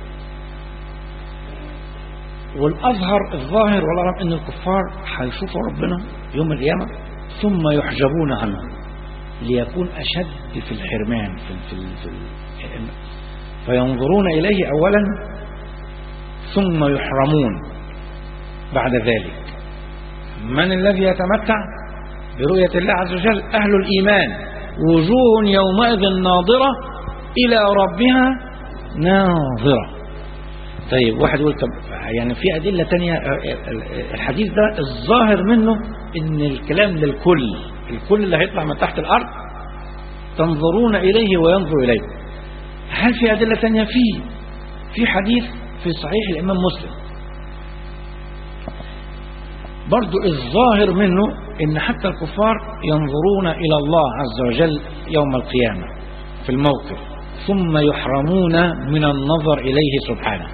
والأظهر الظاهر والأعلم أن الكفار هيشوفوا ربنا يوم القيامة ثم يحجبون عنه ليكون أشد في الحرمان في, في, في, في فينظرون إليه أولا ثم يحرمون بعد ذلك من الذي يتمتع برؤية الله عز وجل أهل الإيمان وجوه يومئذ ناظرة إلى ربها ناظرة طيب واحد يقول طب يعني في أدلة تانية الحديث ده الظاهر منه إن الكلام للكل الكل اللي هيطلع من تحت الأرض تنظرون إليه وينظر إليكم هل في أدلة تانية في في حديث في صحيح الإمام مسلم برضو الظاهر منه إن حتى الكفار ينظرون إلى الله عز وجل يوم القيامة في الموقف ثم يحرمون من النظر إليه سبحانه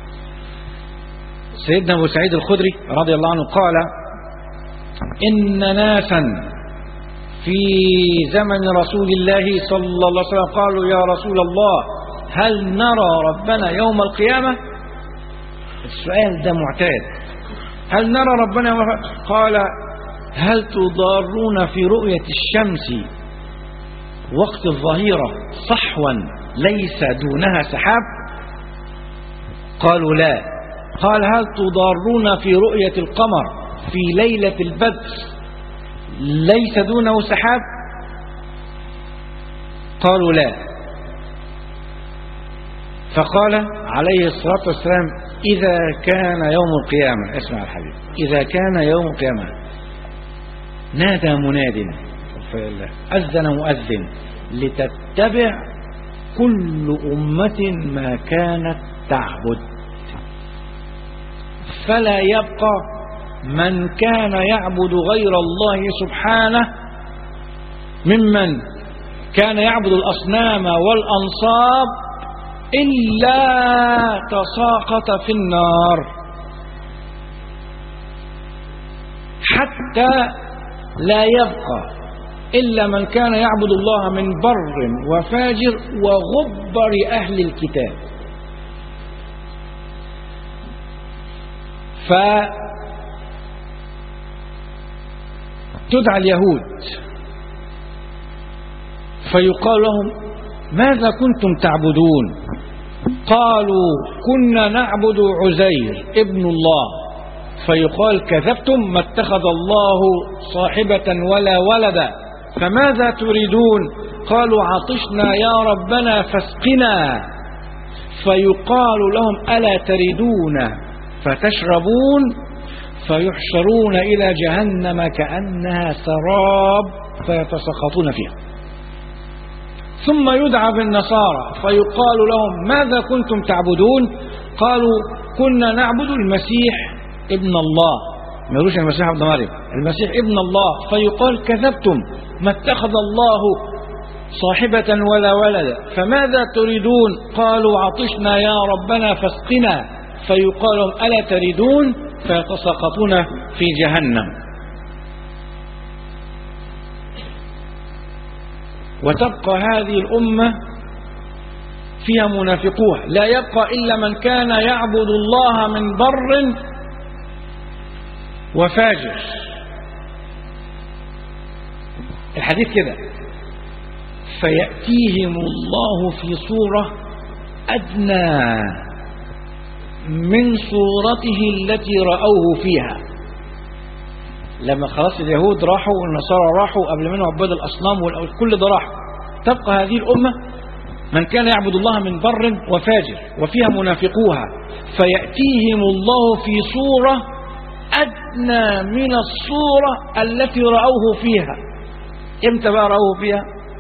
سيدنا أبو سعيد الخدري رضي الله عنه قال إن ناسا في زمن رسول الله صلى الله عليه وسلم قالوا يا رسول الله هل نرى ربنا يوم القيامة السؤال ده معتاد هل نرى ربنا يوم القيامة قال هل تضارون في رؤية الشمس وقت الظهيرة صحوا ليس دونها سحاب قالوا لا قال هل تضارون في رؤية القمر في ليلة البدر ليس دونه سحاب قالوا لا فقال عليه الصلاة والسلام إذا كان يوم القيامة اسمع الحبيب إذا كان يوم القيامة نادى مناد أذن مؤذن لتتبع كل أمة ما كانت تعبد فلا يبقى من كان يعبد غير الله سبحانه ممن كان يعبد الأصنام والأنصاب إلا تساقط في النار حتى لا يبقى إلا من كان يعبد الله من بر وفاجر وغبر أهل الكتاب فتدعى اليهود فيقال لهم ماذا كنتم تعبدون قالوا كنا نعبد عزير ابن الله فيقال كذبتم ما اتخذ الله صاحبة ولا ولدا فماذا تريدون قالوا عطشنا يا ربنا فاسقنا فيقال لهم ألا تريدون فتشربون فيحشرون إلى جهنم كأنها سراب فيتسخطون فيها ثم يدعى بالنصارى فيقال لهم ماذا كنتم تعبدون قالوا كنا نعبد المسيح ابن الله ما يقولوش المسيح ابن مريم المسيح ابن الله فيقال كذبتم ما اتخذ الله صاحبة ولا ولدا فماذا تريدون قالوا عطشنا يا ربنا فاسقنا فيقال لهم ألا تريدون فيتساقطون في جهنم وتبقى هذه الأمة فيها منافقوها لا يبقى إلا من كان يعبد الله من بر وفاجر الحديث كده فيأتيهم الله في صورة أدنى من صورته التي رأوه فيها لما خلاص اليهود راحوا والنصارى راحوا قبل منهم عباد الأصنام والكل ده راح تبقى هذه الأمة من كان يعبد الله من بر وفاجر وفيها منافقوها فيأتيهم الله في صورة أدنى من الصورة التي رأوه فيها امتى بقى رأوه فيها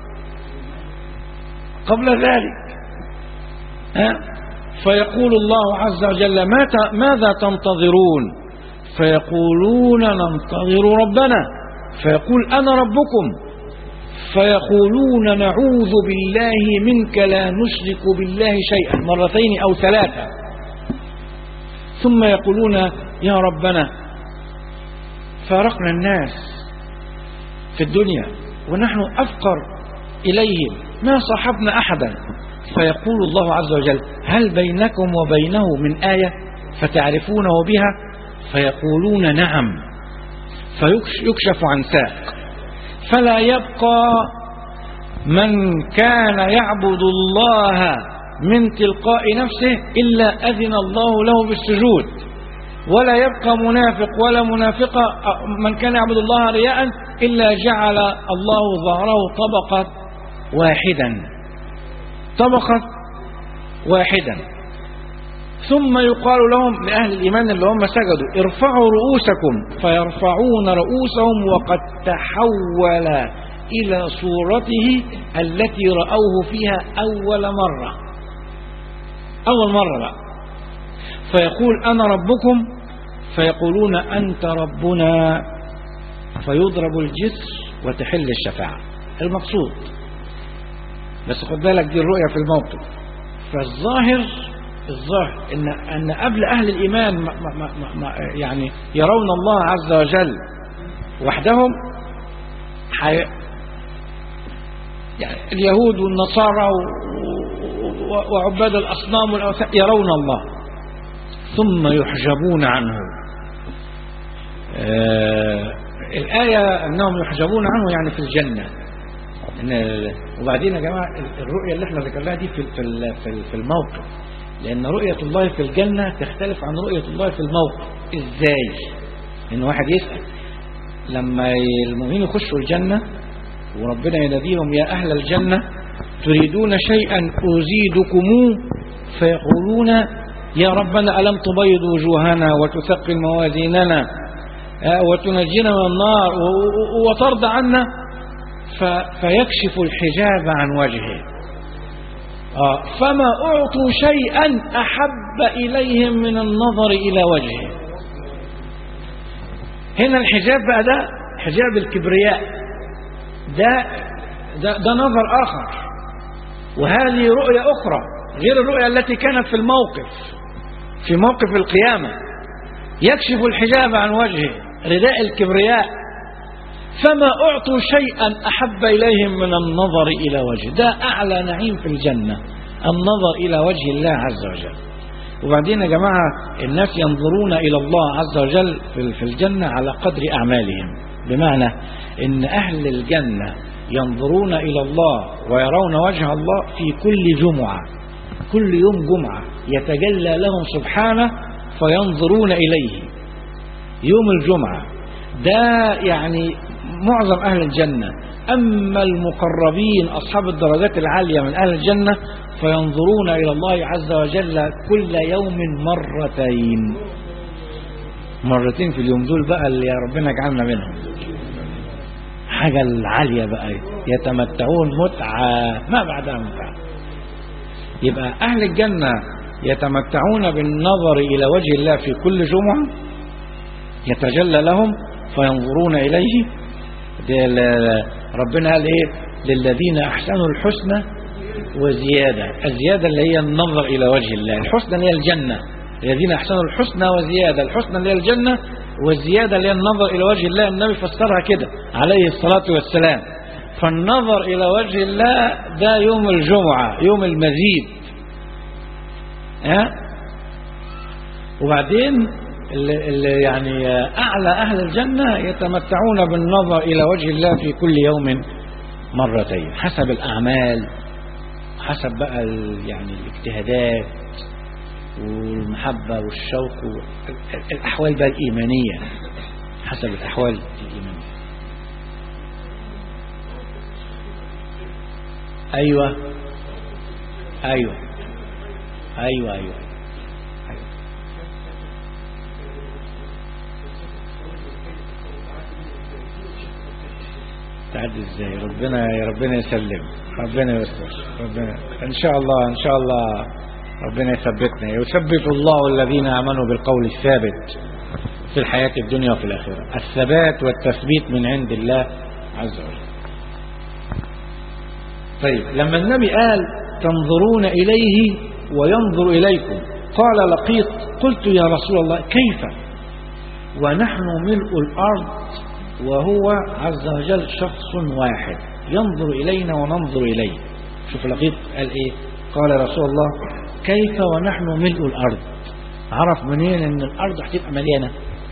قبل ذلك ها فيقول الله عز وجل ماذا تنتظرون فيقولون ننتظر ربنا فيقول أنا ربكم فيقولون نعوذ بالله منك لا نشرك بالله شيئا مرتين أو ثلاثة ثم يقولون يا ربنا فارقنا الناس في الدنيا ونحن أفقر إليهم ما صاحبنا أحدا فيقول الله عز وجل هل بينكم وبينه من آية فتعرفونه بها فيقولون نعم فيكشف عن ساق فلا يبقى من كان يعبد الله من تلقاء نفسه إلا أذن الله له بالسجود ولا يبقى منافق ولا منافقة من كان يعبد الله رياء إلا جعل الله ظهره طبقة واحدا طبقة واحدا ثم يقال لهم لأهل الإيمان اللي هم سجدوا ارفعوا رؤوسكم فيرفعون رؤوسهم وقد تحول إلى صورته التي رأوه فيها أول مرة أول مرة بقى فيقول أنا ربكم فيقولون أنت ربنا فيضرب الجسر وتحل الشفاعة المقصود بس خد بالك دي الرؤية في الموقف فالظاهر الظاهر إن, أن قبل أهل الإيمان ما ما ما ما يعني يرون الله عز وجل وحدهم حي... يعني اليهود والنصارى وعباد الأصنام والأوثان يرون الله ثم يحجبون عنه آه الآية أنهم يحجبون عنه يعني في الجنة إن وبعدين يا جماعة الرؤية اللي احنا ذكرناها دي في في في الموقف لأن رؤية الله في الجنة تختلف عن رؤية الله في الموقف إزاي إن واحد يسأل لما المؤمنين يخشوا الجنة وربنا يناديهم يا أهل الجنة تريدون شيئا أزيدكموه فيقولون يا ربنا ألم تبيض وجوهنا وتثقل موازيننا وتنجينا من النار وترضى عنا فيكشف الحجاب عن وجهه فما أعطوا شيئا أحب إليهم من النظر إلى وجهه هنا الحجاب بقى ده حجاب الكبرياء ده ده, ده نظر آخر وهذه رؤية أخرى غير الرؤية التي كانت في الموقف في موقف القيامة يكشف الحجاب عن وجهه رداء الكبرياء فما أعطوا شيئا أحب إليهم من النظر إلى وجهه ده أعلى نعيم في الجنة النظر إلى وجه الله عز وجل وبعدين يا جماعة الناس ينظرون إلى الله عز وجل في الجنة على قدر أعمالهم بمعنى إن أهل الجنة ينظرون إلى الله ويرون وجه الله في كل جمعة كل يوم جمعة يتجلى لهم سبحانه فينظرون إليه يوم الجمعة ده يعني معظم أهل الجنة أما المقربين أصحاب الدرجات العالية من أهل الجنة فينظرون إلى الله عز وجل كل يوم مرتين مرتين في اليوم دول بقى اللي يا ربنا يجعلنا منهم حاجة العالية بقى يتمتعون متعة ما بعدها متعة يبقى أهل الجنة يتمتعون بالنظر إلى وجه الله في كل جمعة يتجلى لهم فينظرون إليه ربنا قال إيه للذين أحسنوا الحسنى وزيادة الزيادة اللي هي النظر إلى وجه الله الحسنى اللي هي الجنة الذين أحسنوا الحسنى وزيادة الحسنى اللي هي الجنة والزيادة اللي هي النظر إلى وجه الله النبي فسرها كده عليه الصلاة والسلام فالنظر إلى وجه الله ده يوم الجمعة يوم المزيد ها وبعدين اللي اللي يعني أعلى أهل الجنة يتمتعون بالنظر إلى وجه الله في كل يوم مرتين حسب الأعمال حسب بقى يعني الاجتهادات والمحبة والشوق الأحوال بقى الإيمانية حسب الأحوال الإيمانية أيوة أيوة أيوة أيوة, أيوة. تعدي ازاي ربنا يا ربنا يسلم ربنا يستر ربنا ان شاء الله ان شاء الله ربنا يثبتنا يثبت الله الذين امنوا بالقول الثابت في الحياة الدنيا وفي الآخرة الثبات والتثبيت من عند الله عز وجل طيب لما النبي قال تنظرون إليه وينظر إليكم قال لقيط قلت يا رسول الله كيف ونحن ملء الأرض وهو عز وجل شخص واحد ينظر إلينا وننظر إليه شوف لقيط قال إيه قال رسول الله كيف ونحن ملء الأرض عرف منين ان الأرض هتبقى مليانة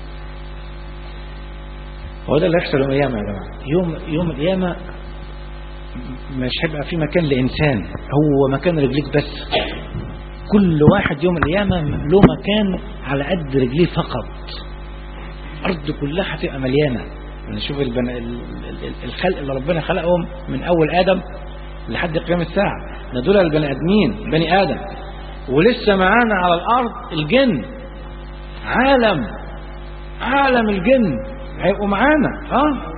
هو ده اللي هيحصل يوم القيامة يا جماعة يوم يوم القيامة مش هيبقى في مكان لإنسان هو مكان رجليك بس كل واحد يوم القيامة له مكان على قد رجليه فقط الأرض كلها هتبقى مليانة نشوف البن... الخلق اللي ربنا خلقهم من أول آدم لحد قيام الساعة ده دول البني آدمين بني آدم ولسه معانا على الأرض الجن عالم عالم الجن هيبقوا معانا اه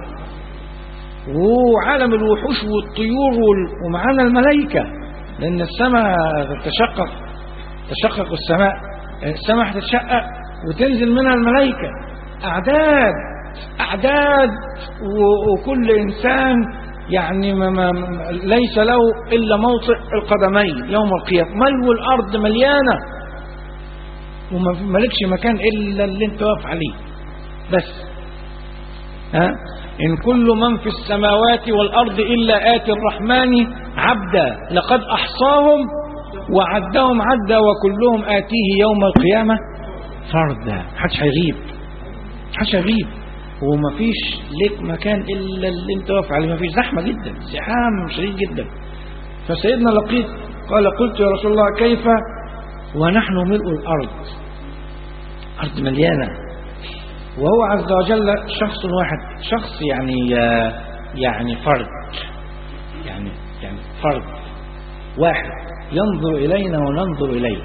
وعالم الوحوش والطيور وال... ومعانا الملائكة لأن السماء تشقق تشقق السماء السماء هتتشقق وتنزل منها الملائكة أعداد أعداد و... وكل إنسان يعني ما ما ليس له إلا موطئ القدمين يوم القيامة ملو الأرض مليانة وما مالكش مكان إلا اللي انت واقف عليه بس ها إن كل من في السماوات والأرض إلا آتي الرحمن عبدا لقد أحصاهم وعدهم عدا وكلهم آتيه يوم القيامة فردا محدش هيغيب محدش هيغيب ومفيش لك مكان إلا اللي انت واقف عليه مفيش زحمة جدا زحام شديد جدا فسيدنا لقيت قال قلت يا رسول الله كيف ونحن ملء الأرض أرض مليانة وهو عز وجل شخص واحد شخص يعني يعني فرد يعني يعني فرد واحد ينظر إلينا وننظر إليه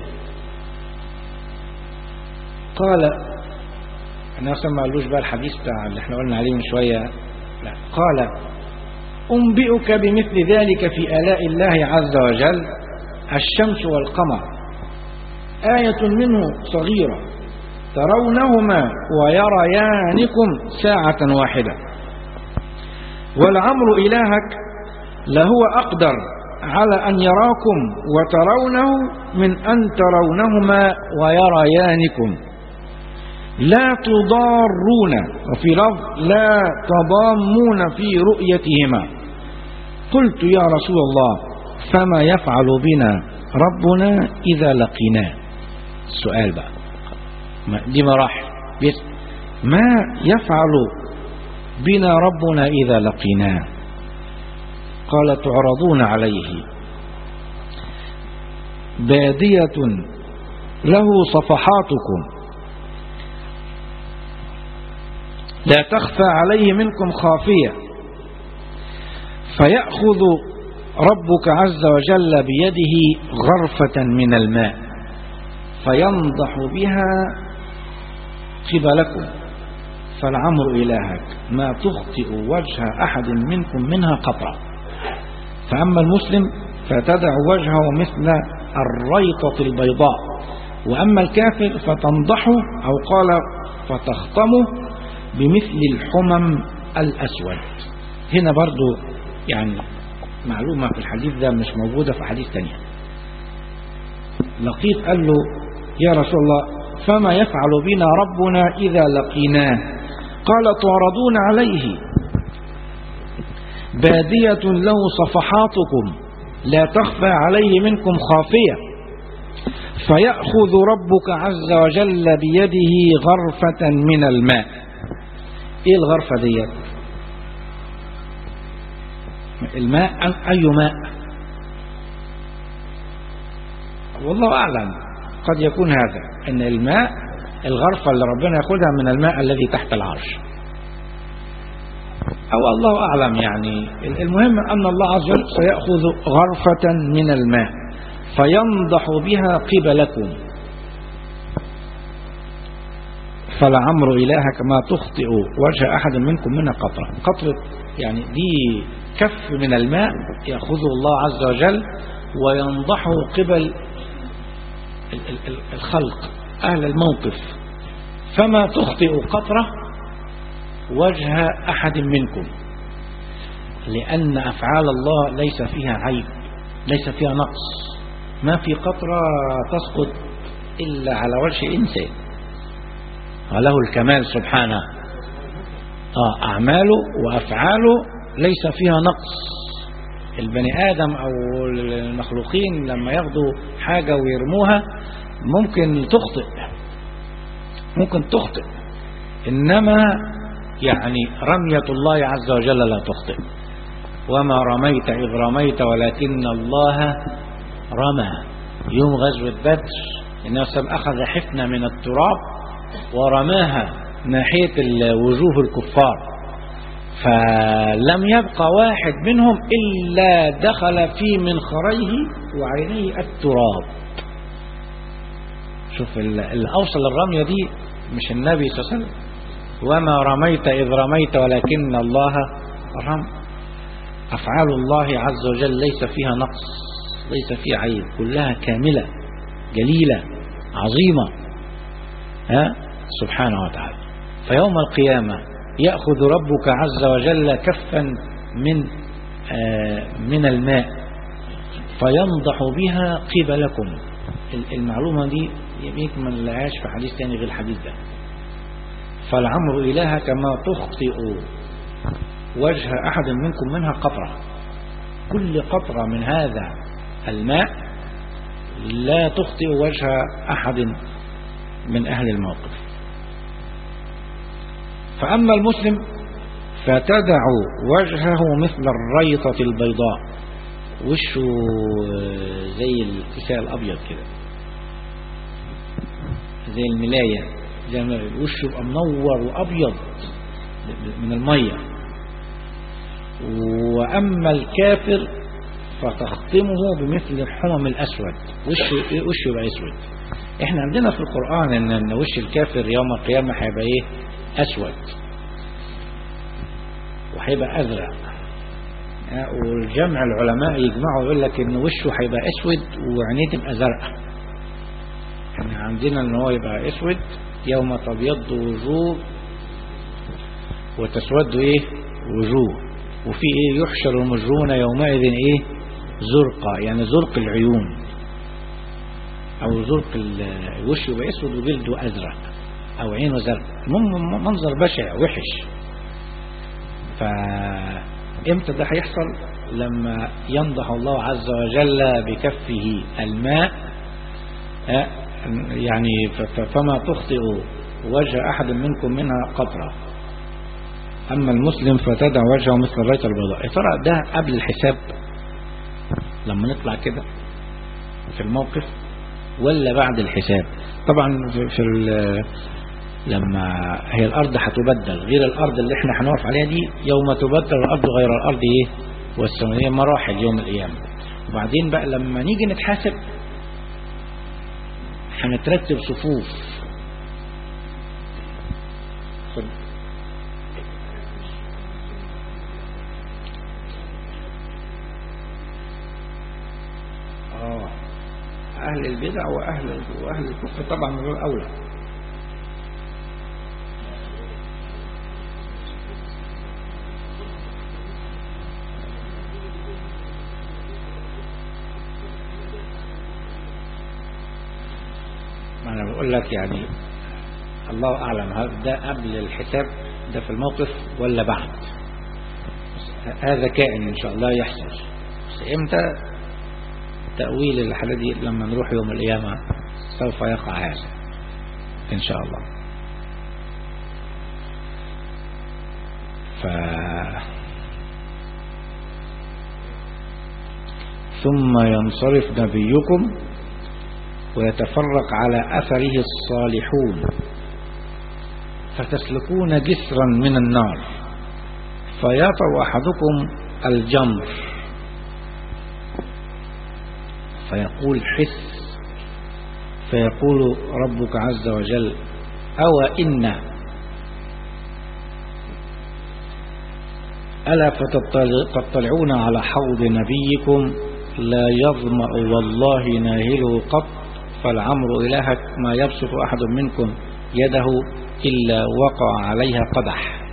قال احنا اصلا ما قالوش بقى الحديث بتاع اللي احنا قلنا عليه من شوية لا قال أنبئك بمثل ذلك في آلاء الله عز وجل الشمس والقمر آية منه صغيرة ترونهما ويريانكم ساعة واحدة والعمر إلهك لهو أقدر على أن يراكم وترونه من أن ترونهما ويريانكم لا تضارون وفي لفظ لا تضامون في رؤيتهما قلت يا رسول الله فما يفعل بنا ربنا إذا لقيناه السؤال بقى دي مراحل ما يفعل بنا ربنا إذا لقيناه قال تعرضون عليه بادية له صفحاتكم لا تخفى عليه منكم خافية فيأخذ ربك عز وجل بيده غرفة من الماء فينضح بها قبلكم فالعمر إلهك ما تخطئ وجه أحد منكم منها قطرة فأما المسلم فتدع وجهه مثل الريطة البيضاء وأما الكافر فتنضحه أو قال فتخطمه بمثل الحمم الأسود هنا برضو يعني معلومة في الحديث ده مش موجودة في حديث تانية لقيت قال له يا رسول الله فما يفعل بنا ربنا إذا لقيناه قال تعرضون عليه بادية له صفحاتكم لا تخفى عليه منكم خافية فيأخذ ربك عز وجل بيده غرفة من الماء ايه الغرفة دي الماء اي ماء والله اعلم قد يكون هذا ان الماء الغرفة اللي ربنا ياخدها من الماء الذي تحت العرش او الله اعلم يعني المهم ان الله عز وجل سيأخذ غرفة من الماء فينضح بها قبلكم فلعمر إلهك ما تخطئ وجه أحد منكم منها قطرة قطرة يعني دي كف من الماء يأخذه الله عز وجل وينضحه قبل الخلق أهل الموقف فما تخطئ قطرة وجه أحد منكم لأن أفعال الله ليس فيها عيب ليس فيها نقص ما في قطرة تسقط إلا على وجه إنسان وله الكمال سبحانه آه أعماله وأفعاله ليس فيها نقص البني آدم أو المخلوقين لما ياخدوا حاجة ويرموها ممكن تخطئ ممكن تخطئ إنما يعني رمية الله عز وجل لا تخطئ وما رميت إذ رميت ولكن الله رمى يوم غزوة بدر النبي صلى الله عليه وسلم أخذ حفنة من التراب ورماها ناحية ال- وجوه الكفار فلم يبقى واحد منهم إلا دخل في منخريه وعينيه التراب شوف ال- اللي أوصل الرمية دي مش النبي صلى الله عليه وسلم وما رميت إذ رميت ولكن الله رمى أفعال الله عز وجل ليس فيها نقص ليس فيها عيب كلها كاملة جليلة عظيمة ها سبحانه وتعالى فيوم القيامة يأخذ ربك عز وجل كفا من آه من الماء فينضح بها قبلكم المعلومة دي يمكن ما نلاقيهاش في حديث تاني غير الحديث ده فالعمر إلها كما تخطئ وجه أحد منكم منها قطرة كل قطرة من هذا الماء لا تخطئ وجه أحد من أهل الموقف فأما المسلم فتدع وجهه مثل الريطة البيضاء وشه زي الكساء الأبيض كده زي الملاية زي الملاية وشه يبقى منور وأبيض من المية وأما الكافر فتختمه بمثل الحمم الأسود وشه وشه يبقى أسود احنا عندنا في القرآن ان إن وش الكافر يوم القيامة هيبقى ايه أسود وهيبقى أزرق والجمع العلماء يجمعوا يقول لك ان وشه هيبقى أسود وعينيه تبقى زرقاء احنا عندنا ان هو يبقى أسود يوم تبيض وجوه وتسود ايه وجوه وفي ايه يحشر المجرون يومئذ ايه زرقا يعني زرق العيون او زرق الوش يبقى اسود وجلده ازرق او عينه زرق المهم منظر بشع وحش فامتى ده هيحصل لما ينضح الله عز وجل بكفه الماء يعني فما تخطئ وجه احد منكم منها قطره أما المسلم فتدع وجهه مثل الريت البيضاء يا ترى ده قبل الحساب لما نطلع كده في الموقف ولا بعد الحساب طبعا في, في لما هي الأرض هتبدل غير الأرض اللي احنا هنقف عليها دي يوم تبدل الأرض غير الأرض ايه والسماوية مراحل يوم القيامة وبعدين بقى لما نيجي نتحاسب هنترتب صفوف خد أهل البدع وأهل وأهل الكفر طبعا من أولى ما أنا بقول لك يعني الله أعلم هل ده قبل الحساب ده في الموقف ولا بعد هذا كائن إن شاء الله يحصل بس إمتى تأويل الحالة دي لما نروح يوم القيامة سوف يقع هذا إن شاء الله ف ثم ينصرف نبيكم ويتفرق على أثره الصالحون فتسلكون جسرا من النار فيطع أحدكم الجمر فيقول حس فيقول ربك عز وجل أو إن ألا فتطلعون على حوض نبيكم لا يظمأ والله ناهله قط فالعمر إلهك ما يبسط أحد منكم يده إلا وقع عليها قدح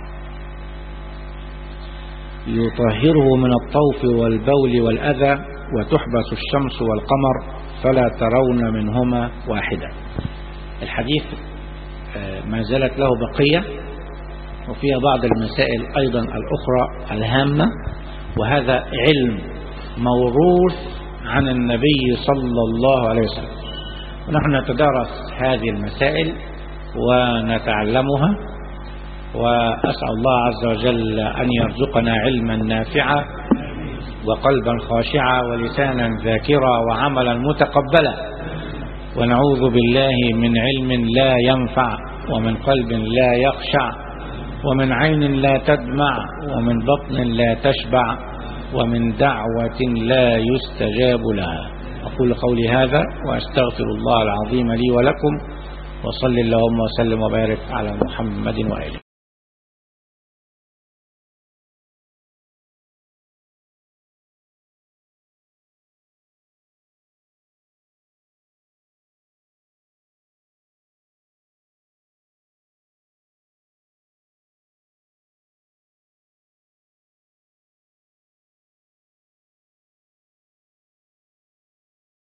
يطهره من الطوف والبول والأذى وتحبس الشمس والقمر فلا ترون منهما واحدة الحديث ما زالت له بقية وفيها بعض المسائل أيضا الأخرى الهامة وهذا علم موروث عن النبي صلى الله عليه وسلم ونحن نتدارس هذه المسائل ونتعلمها وأسأل الله عز وجل أن يرزقنا علما نافعا وقلبا خاشعا ولسانا ذاكرا وعملا متقبلا ونعوذ بالله من علم لا ينفع ومن قلب لا يخشع ومن عين لا تدمع ومن بطن لا تشبع ومن دعوة لا يستجاب لها أقول قولي هذا وأستغفر الله العظيم لي ولكم وصل اللهم وسلم وبارك على محمد وآله